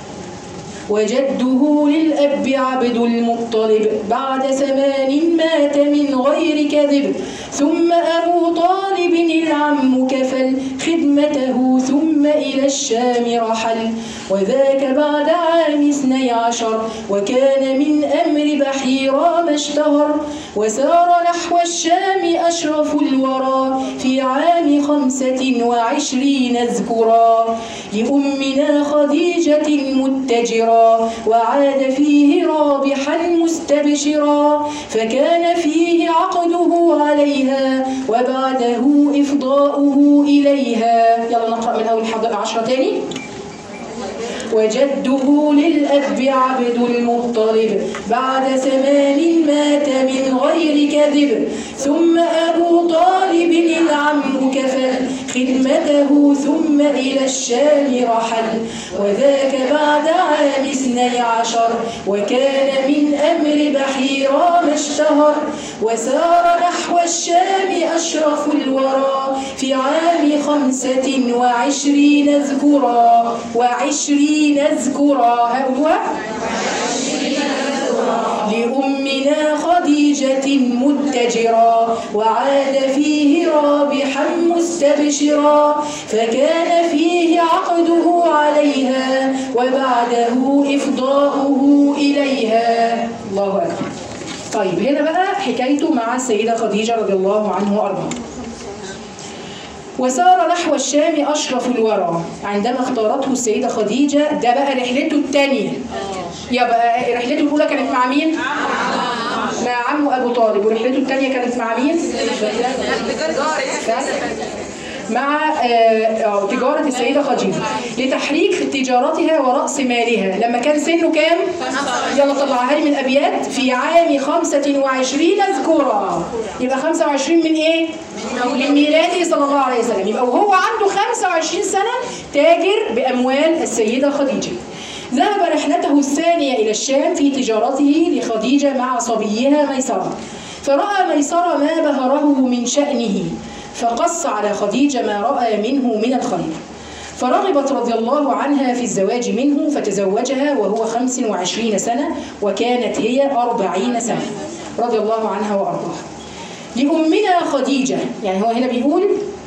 وجده للأب عبد المطلب بعد ثمان مات من غير كذب ثم أبو طالب العم كفل خدمته ثم إلى الشام رحل وذاك بعد عام اثني عشر وكان من أمر بحيرة ما ما اشتهر وسار نحو الشام أشرف الورى في عام خمسة وعشرين اذكرا لأمنا خديجة متجرا وعاد فيه رابحا مستبشرا فكان فيه عقده عليها وبعده إفضاؤه إليها يلا نقرأ من أول حضر عشرة تاني وجده للأب عبد المطلب بعد ثمان مات من غير كذب ثم أبو طالب العم كفل خدمته ثم إلى الشام رحل وذاك بعد عام اثني عشر وكان من أمر بحيرا ما اشتهر وسار نحو الشام أشرف الورى في عام خمسة وعشرين اذكرا وعشرين اذكرا ها هو لأمنا خديجة متجرا وعاد فيه رابحا مستبشرا فكان فيه عقده عليها وبعده إفضاؤه إليها الله أكبر طيب هنا بقى حكايته مع السيدة خديجة رضي الله عنه وأرضاها وسار نحو الشام أشرف الورى عندما اختارته السيدة خديجة ده بقى رحلته الثانية يبقى رحلته الأولى كانت مع مين؟ مع عمه أبو طالب ورحلته الثانية كانت مع مين؟ مع آه، آه، تجارة السيدة خديجة لتحريك تجارتها ورأس مالها لما كان سنه كام؟ يلا طلعها لي من أبيات في عام 25 اذكرا يبقى 25 من إيه؟ من ميلاده صلى الله عليه وسلم يبقى وهو عنده 25 سنة تاجر بأموال السيدة خديجة ذهب رحلته الثانية إلى الشام في تجارته لخديجة مع صبيها ميسرة فرأى ميسرة ما بهره من شأنه فقص على خديجة ما رأى منه من الخير فرغبت رضي الله عنها في الزواج منه فتزوجها وهو 25 سنة وكانت هي 40 سنة رضي الله عنها وأرضاها لأمنا خديجة يعني هو هنا بيقول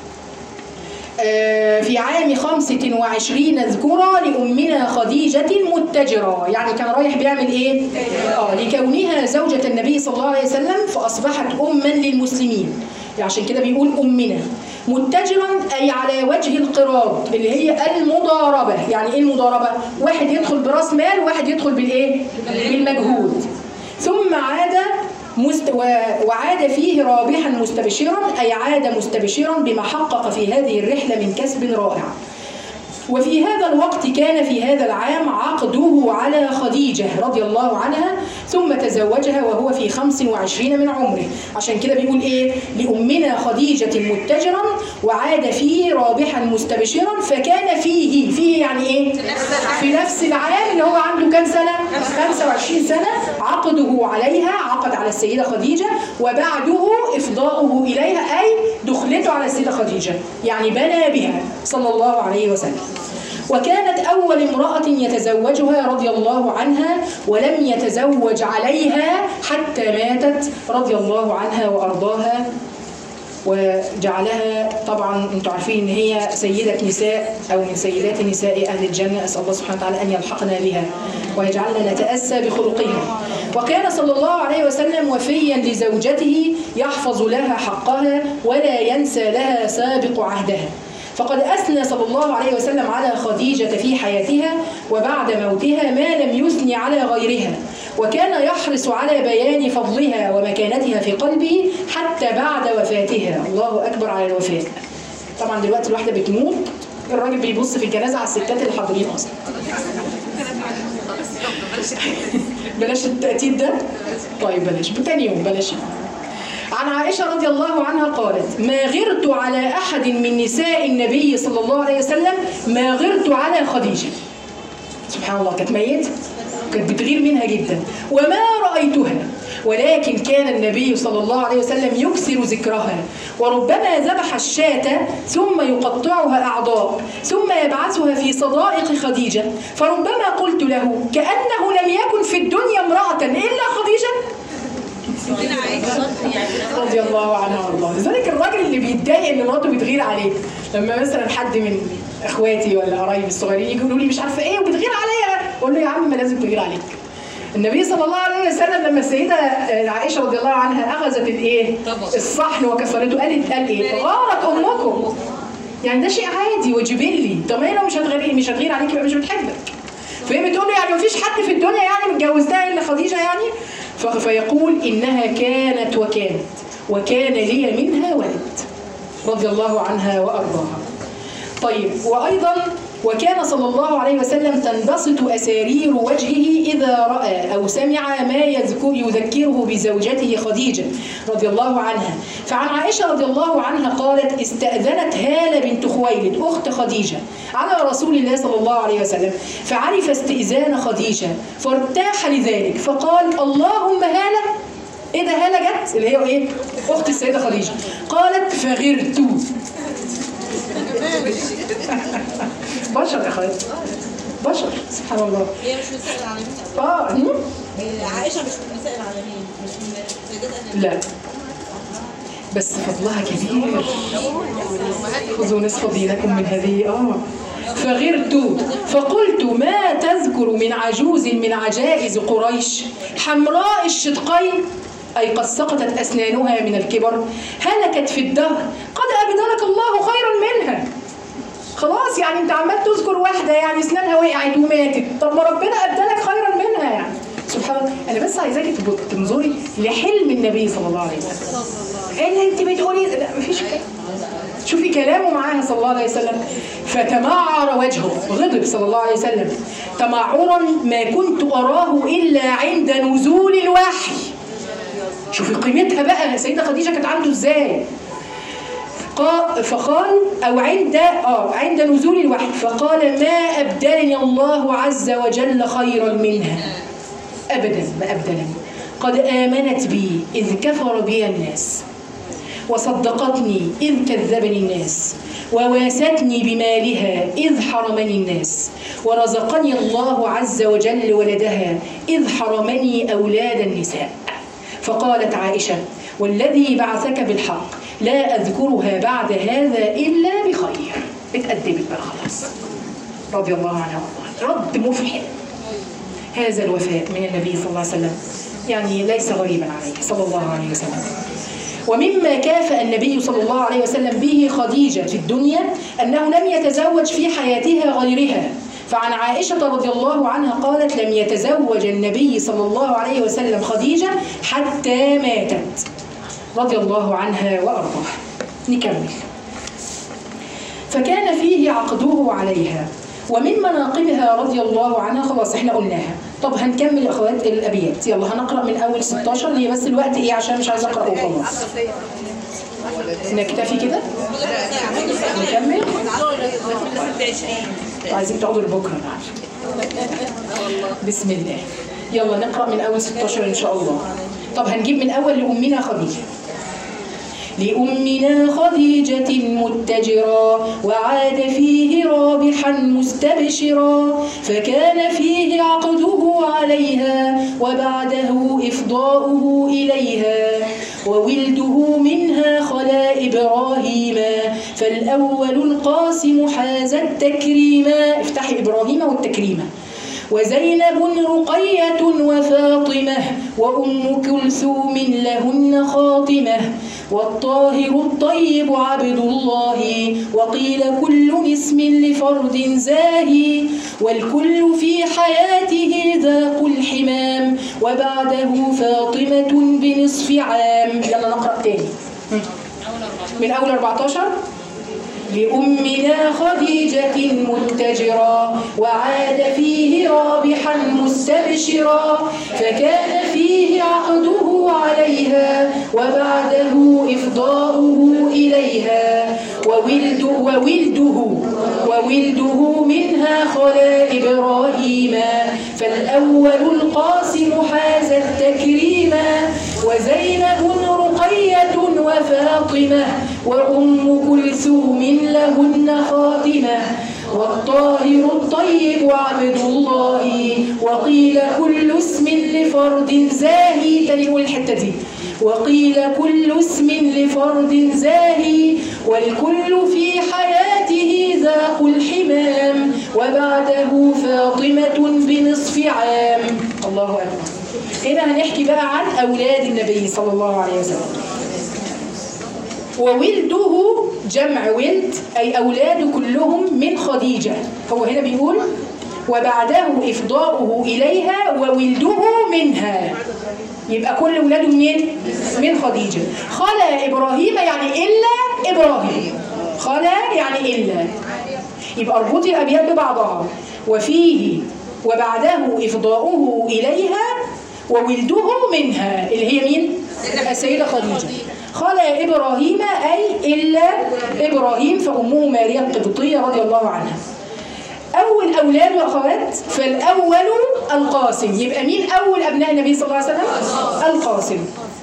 آه، في عام 25 ذكرى لأمنا خديجة متجرة يعني كان رايح بيعمل إيه؟ آه لكونها زوجة النبي صلى الله عليه وسلم فأصبحت أما للمسلمين عشان كده بيقول أمنا متجرا أي على وجه القراض اللي هي المضاربة يعني إيه المضاربة؟ واحد يدخل براس مال وواحد يدخل بالإيه؟ بالمجهود ثم عاد مست و- وعاد فيه رابحا مستبشرا أي عاد مستبشرا بما حقق في هذه الرحلة من كسب رائع وفي هذا الوقت كان في هذا العام عقده على خديجة رضي الله عنها ثم تزوجها وهو في 25 من عمره عشان كده بيقول ايه لأمنا خديجة متجرا وعاد فيه رابحا مستبشرا فكان فيه فيه يعني ايه في نفس العام اللي هو عنده كام سنة 25 سنة عقده عليها عقد على السيدة خديجة وبعده إفضاؤه إليها أي دخلته على السيدة خديجة يعني بنى بها صلى الله عليه وسلم وكانت أول امرأة يتزوجها رضي الله عنها ولم يتزوج عليها حتى ماتت رضي الله عنها وأرضاها وجعلها طبعا انتم عارفين ان هي سيده نساء او من سيدات نساء اهل الجنه اسال الله سبحانه وتعالى ان يلحقنا بها ويجعلنا نتاسى بخلقها وكان صلى الله عليه وسلم وفيا لزوجته يحفظ لها حقها ولا ينسى لها سابق عهدها فقد أثنى صلى الله عليه وسلم على خديجة في حياتها وبعد موتها ما لم يثني على غيرها وكان يحرص على بيان فضلها ومكانتها في قلبه حتى بعد وفاتها الله أكبر على الوفاء طبعا دلوقتي الواحدة بتموت الراجل بيبص في الجنازة على الستات اللي حاضرين أصلا بلاش التأتيد ده طيب بلاش تاني يوم بلاش عن عائشة رضي الله عنها قالت ما غرت على أحد من نساء النبي صلى الله عليه وسلم ما غرت على خديجة سبحان الله كانت ميتة كانت بتغير منها جدا وما رأيتها ولكن كان النبي صلى الله عليه وسلم يكثر ذكرها وربما ذبح الشاة ثم يقطعها أعضاء ثم يبعثها في صدائق خديجة فربما قلت له كأنه لم يكن في الدنيا امرأة إلا خديجة رضي الله عنها وارضاها لذلك الراجل اللي بيتضايق ان مراته بتغير عليه لما مثلا حد من اخواتي ولا قرايبي الصغيرين يجوا يقولوا لي مش عارفه ايه وبتغير عليا اقول له يا عم ما لازم تغير عليك النبي صلى الله عليه وسلم لما السيدة عائشة رضي الله عنها أخذت الإيه؟ الصحن وكسرته قالت قال إيه؟ غارت أمكم يعني ده شيء عادي وجبلي طب ما هي لو مش هتغير مش هتغير عليك يبقى مش بتحبك فهي بتقول له يعني مفيش حد في الدنيا يعني متجوزتها الا خديجه يعني ف- فيقول انها كانت وكانت وكان لي منها ولد رضي الله عنها وارضاها طيب وايضا وكان صلى الله عليه وسلم تنبسط اسارير وجهه اذا راى او سمع ما يذكر يذكره بزوجته خديجه رضي الله عنها فعن عائشه رضي الله عنها قالت استاذنت هاله بنت خويلد اخت خديجه على رسول الله صلى الله عليه وسلم فعرف استئذان خديجه فارتاح لذلك فقال اللهم هاله ايه ده هاله جت اللي هي ايه اخت السيده خديجه قالت فغرت بشر يا اخوات بشر سبحان الله هي مش من نساء العالمين اه هم؟ هي عائشه مش من نساء العالمين مش من سيدات النبي لا بس فضلها كبير خذوا نصف دينكم من هذه اه فغرت فقلت ما تذكر من عجوز من عجائز قريش حمراء الشدقين أي قد سقطت أسنانها من الكبر هلكت في الدهر قد أبدلك الله خيرا منها خلاص يعني انت عمال تذكر واحده يعني اسنانها وقعت وماتت طب ما ربنا ابدلك خيرا منها يعني سبحان الله انا بس عايزاكي تب- تنظري لحلم النبي صلى الله عليه وسلم ايه اللي انت بتقولي لا مفيش كلام شوفي كلامه معاها صلى الله عليه وسلم فتمعر وجهه غضب صلى الله عليه وسلم تمعرا ما كنت اراه الا عند نزول الوحي شوفي قيمتها بقى سيدة خديجة كانت عنده ازاي قا- فقال او عند اه عند نزول الوحي فقال ما ابدلني الله عز وجل خيرا منها ابدا ما ابدلني قد امنت بي اذ كفر بي الناس وصدقتني إذ كذبني الناس وواستني بمالها إذ حرمني الناس ورزقني الله عز وجل ولدها إذ حرمني أولاد النساء فقالت عائشة والذي بعثك بالحق لا أذكرها بعد هذا إلا بخير اتأدبت بقى خلاص رضي الله عنها وارضاها رد مفحم هذا الوفاء من النبي صلى الله عليه وسلم يعني ليس غريبا عليه صلى الله عليه وسلم ومما كافأ النبي صلى الله عليه وسلم به خديجة في الدنيا أنه لم يتزوج في حياتها غيرها فعن عائشة رضي الله عنها قالت لم يتزوج النبي صلى الله عليه وسلم خديجة حتى ماتت رضي الله عنها وأرضاها نكمل فكان فيه عقده عليها ومن مناقبها رضي الله عنها خلاص احنا قلناها طب هنكمل يا اخوات الابيات يلا هنقرا من اول 16 هي بس الوقت ايه عشان مش عايزه اقرا وخلاص نكتفي كده نكمل عايزين تقعدوا لبكره بقى بسم الله يلا نقرا من اول 16 ان شاء الله طب هنجيب من اول لامنا خديجه لأمنا خديجة متجرا وعاد فيه رابحا مستبشرا فكان فيه عقده عليها وبعده إفضاؤه إليها وولده منها خلا إبراهيما فالأول القاسم حاز التكريما افتحي إبراهيم والتكريمة وزينب رقية وفاطمة وأم كلثوم لهن خاطمة والطاهر الطيب عبد الله وقيل كل اسم لفرد زاهي والكل في حياته ذاق الحمام وبعده فاطمة بنصف عام يلا نقرأ تاني من أول 14 لأمنا خديجة متجرا وعاد فيه رابحا مستبشرا فكان فيه عقده عليها وبعده إفضاؤه إليها وولد وولده وولده منها خلا إبراهيما فالأول القاسم حاز التكريما وزينب رقية وفاطمة وأم كلثوم لهن خاتمة والطاهر الطيب عبد الله وقيل كل اسم لفرد زاهي تاني نقول الحتة دي وقيل كل اسم لفرد زاهي والكل في حياته ذاق الحمام وبعده فاطمة بنصف عام الله أكبر هنا هنحكي بقى عن أولاد النبي صلى الله عليه وسلم وولده جمع ولد أي أولاد كلهم من خديجة هو هنا بيقول وبعده إفضاؤه إليها وولده منها يبقى كل ولاده منين؟ من خديجة خلا إبراهيم يعني إلا إبراهيم خلا يعني إلا يبقى اربطي الأبيات ببعضها وفيه وبعده إفضاؤه إليها وولده منها اللي هي مين؟ السيدة خديجة خلا إبراهيم أي إلا إبراهيم فأمه ماريا القبطية رضي الله عنها أول أولاد وأخوات فالأول القاسم يبقى مين أول أبناء النبي صلى الله عليه وسلم؟ القاسم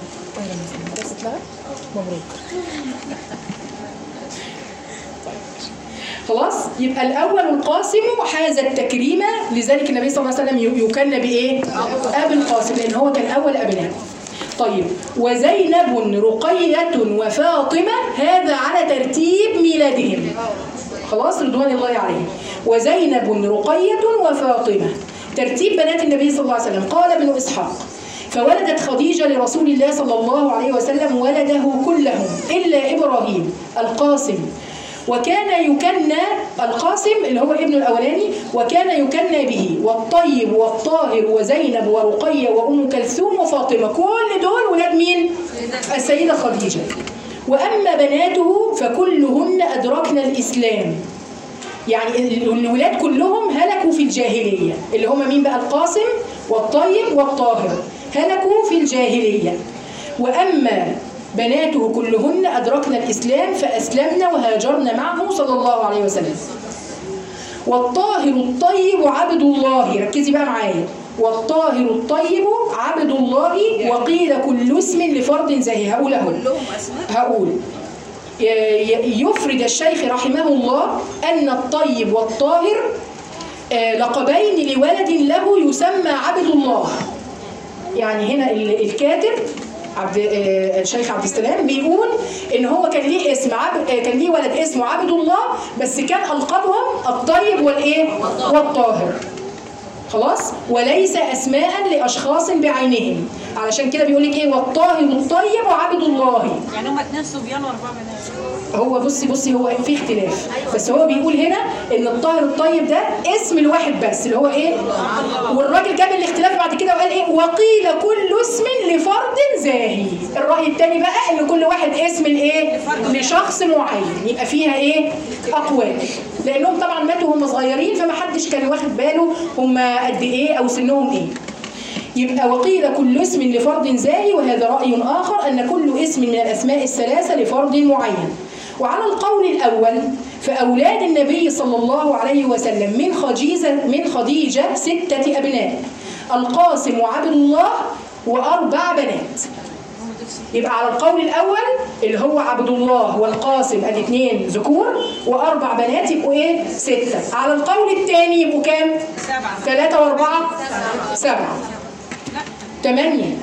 خلاص يبقى الأول القاسم حاز التكريم لذلك النبي صلى الله عليه وسلم يكن بإيه؟ أبي القاسم لأن هو كان أول أبناء طيب وزينب رقية وفاطمة هذا على ترتيب ميلادهم خلاص رضوان الله عليهم وزينب رقية وفاطمة ترتيب بنات النبي صلى الله عليه وسلم قال ابن إسحاق فولدت خديجة لرسول الله صلى الله عليه وسلم ولده كلهم إلا إبراهيم القاسم وكان يكنى القاسم اللي هو ابن الأولاني وكان يكنى به والطيب والطاهر وزينب ورقية وأم كلثوم وفاطمة كل دول ولاد مين؟ السيدة خديجة وأما بناته فكلهن أدركن الإسلام يعني الولاد كلهم هلكوا في الجاهلية اللي هم مين بقى القاسم والطيب والطاهر هلكوا في الجاهلية وأما بناته كلهن أدركن الإسلام فأسلمن وهاجرن معه صلى الله عليه وسلم والطاهر الطيب عبد الله ركزي بقى معايا والطاهر الطيب عبد الله وقيل كل اسم لفرد زي هقول اهو هقول يفرد الشيخ رحمه الله أن الطيب والطاهر لقبين لولد له يسمى عبد الله يعني هنا الكاتب عبد الشيخ عبد السلام بيقول ان هو كان ليه اسم عبد كان ليه ولد اسمه عبد الله بس كان القابهم الطيب والايه والطاهر خلاص وليس اسماء لاشخاص بعينهم علشان كده بيقول لك ايه والطاهر الطيب وعبد الله يعني هم اتنين صبيان واربعه بنات هو بصي بصي هو في اختلاف بس هو بيقول هنا ان الطاهر الطيب ده اسم الواحد بس اللي هو ايه والراجل جاب الاختلاف بعد كده وقال ايه وقيل كل اسم لفرد زاهي الراي الثاني بقى ان كل واحد اسم لايه لشخص معين يبقى فيها ايه اقوال لانهم طبعا ماتوا هم صغيرين فما حدش كان واخد باله هم قد ايه او سنهم ايه يبقى وقيل كل اسم لفرد زاهي وهذا رأي آخر أن كل اسم من الأسماء الثلاثة لفرد معين وعلى القول الأول فأولاد النبي صلى الله عليه وسلم من خديجة من خديجة ستة أبناء القاسم وعبد الله وأربع بنات يبقى على القول الأول اللي هو عبد الله والقاسم الاثنين ذكور وأربع بنات يبقوا إيه؟ ستة على القول الثاني يبقوا كام؟ سبعه ثلاثة وأربعة سبعة ثمانية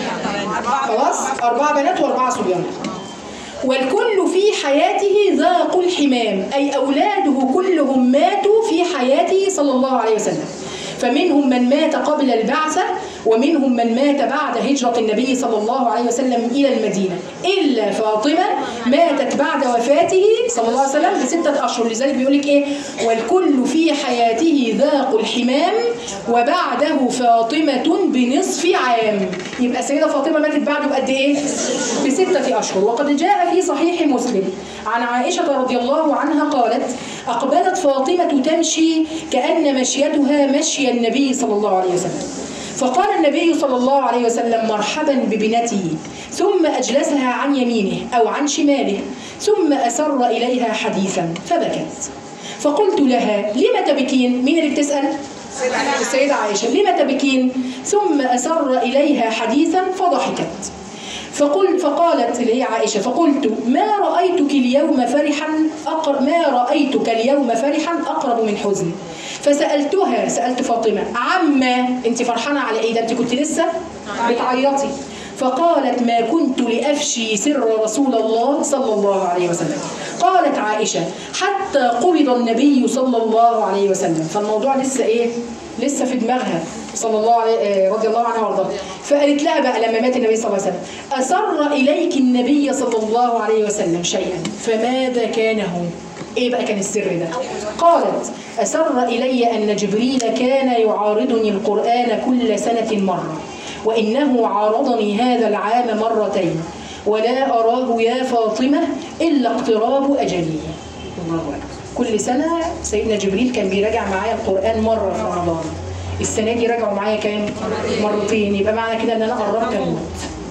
خلاص أربعة بنات وأربعة صبيان والكل في حياته ذاقوا الحمام أي أولاده كلهم ماتوا في حياته صلى الله عليه وسلم فمنهم من مات قبل البعثة ومنهم من مات بعد هجرة النبي صلى الله عليه وسلم إلى المدينة إلا فاطمة ماتت بعد وفاته صلى الله عليه وسلم بستة أشهر لذلك بيقول لك إيه والكل في حياته ذاق الحمام وبعده فاطمة بنصف عام يبقى السيدة فاطمة ماتت بعده بقد إيه؟ بستة أشهر وقد جاء في صحيح مسلم عن عائشة رضي الله عنها قالت أقبلت فاطمة تمشي كأن مشيتها مشي النبي صلى الله عليه وسلم فقال النبي صلى الله عليه وسلم مرحبا ببنته ثم أجلسها عن يمينه أو عن شماله ثم أسر إليها حديثا فبكت فقلت لها لم تبكين مين اللي بتسأل السيدة عائشة لم تبكين ثم أسر إليها حديثا فضحكت فقل فقالت لي عائشة فقلت ما رأيتك اليوم فرحا أقر ما رأيتك اليوم فرحا أقرب من حزن فسألتها سألت فاطمة عما أنت فرحانة على إيه ده أنت كنت لسه بتعيطي فقالت ما كنت لأف تفشي سر رسول الله صلى الله عليه وسلم قالت عائشة حتى قبض النبي صلى الله عليه وسلم فالموضوع لسه ايه لسه في دماغها صلى الله عليه آه، رضي الله عنها وارضاها فقالت لها بقى لما مات النبي صلى الله عليه وسلم أسر إليك النبي صلى الله عليه وسلم شيئا فماذا كان هو ايه بقى كان السر ده قالت أسر إلي أن جبريل كان يعارضني القرآن كل سنة مرة وإنه عارضني هذا العام مرتين ولا أراه يا فاطمة إلا اقتراب أجلي الله أكبر كل سنة سيدنا جبريل كان بيراجع معايا القرآن مرة في رمضان السنة دي راجعوا معايا كام؟ مرتين يبقى معنى كده إن أنا قربت أموت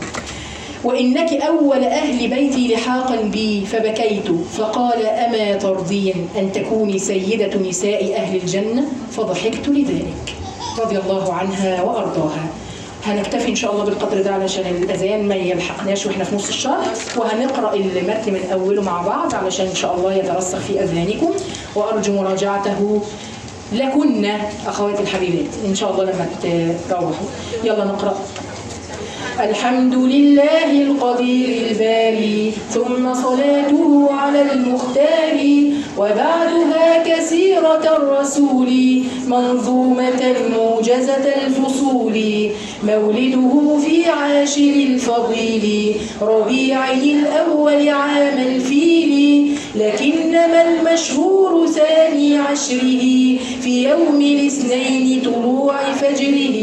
وإنك أول أهل بيتي لحاقا بي فبكيت فقال أما ترضين أن تكوني سيدة نساء أهل الجنة فضحكت لذلك رضي الله عنها وأرضاها هنكتفي إن شاء الله بالقدر ده علشان الأذان ما يلحقناش وإحنا في نص الشهر وهنقرأ المتن من أوله مع بعض علشان إن شاء الله يترسخ في أذهانكم وأرجو مراجعته لكن أخواتي الحبيبات إن شاء الله لما تروحوا يلا نقرأ الحمد لله القدير الباري ثم صلاته على المختار وبعدها كسيرة الرسول منظومة موجزة الفصول مولده في عاشر الفضيل ربيع الأول عام الفيل لكنما المشهور ثاني عشره في يوم الاثنين طلوع فجره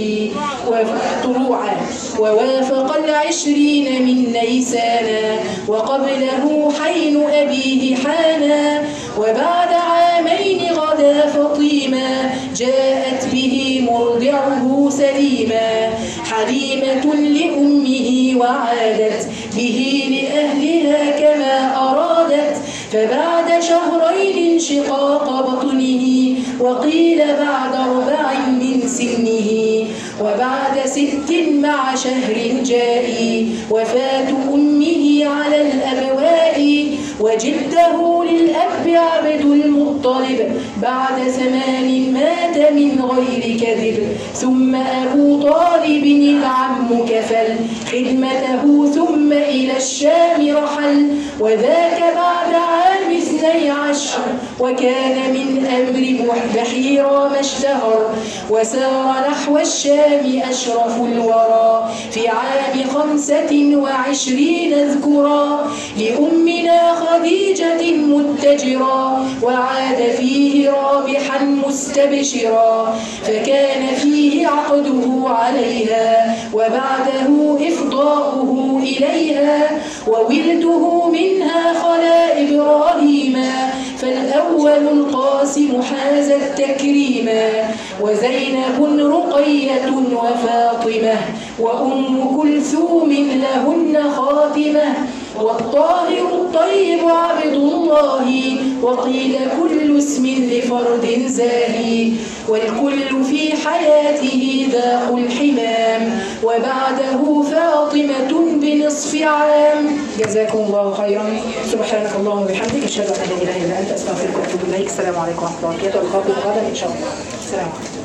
وطلوعا ووافق العشرين من نيسانا وقبله حين أبيه حانا وبعد عامين غدا فطيما جاءت به مرضعه سليما حليمة لأمه وعادت به لأهلها كما أرادت فبعد شهرين انشقاق بطنه وقيل بعد أربع من سنه وبعد ست مع شهر جاء وفاة أمه على الأبواء وجده للأب عبد المطلب بعد ثمان مات من غير كذب ثم أبو طالب العم كفل خدمته ثم إلى الشام رحل وذاك بعد عام اثني عشر وكان من أمر بحيرا ما اشتهر وسار نحو الشام أشرف الورى في عام خمسة وعشرين اذكرا لأمنا خديجة متجرا وعاد فيه رابحا مستبشرا فكان فيه عقده عليها وبعده إفضاؤه إليها وولده منها خلا إبراهيما فالأول القاسم حاز التكريما وزينب رقية وفاطمة وأم كلثوم لهن خاتمة والطاهر الطيب عبد الله وقيل كل اسم لفرد زاهي والكل في حياته ذاق الحمام وبعده فاطمة بنصف عام جزاكم الله خيرا سبحانك اللهم وبحمدك اشهد ان لا اله الا انت استغفرك واتوب اليك السلام عليكم ورحمه الله وبركاته القاكم غدا ان شاء الله السلام عليكم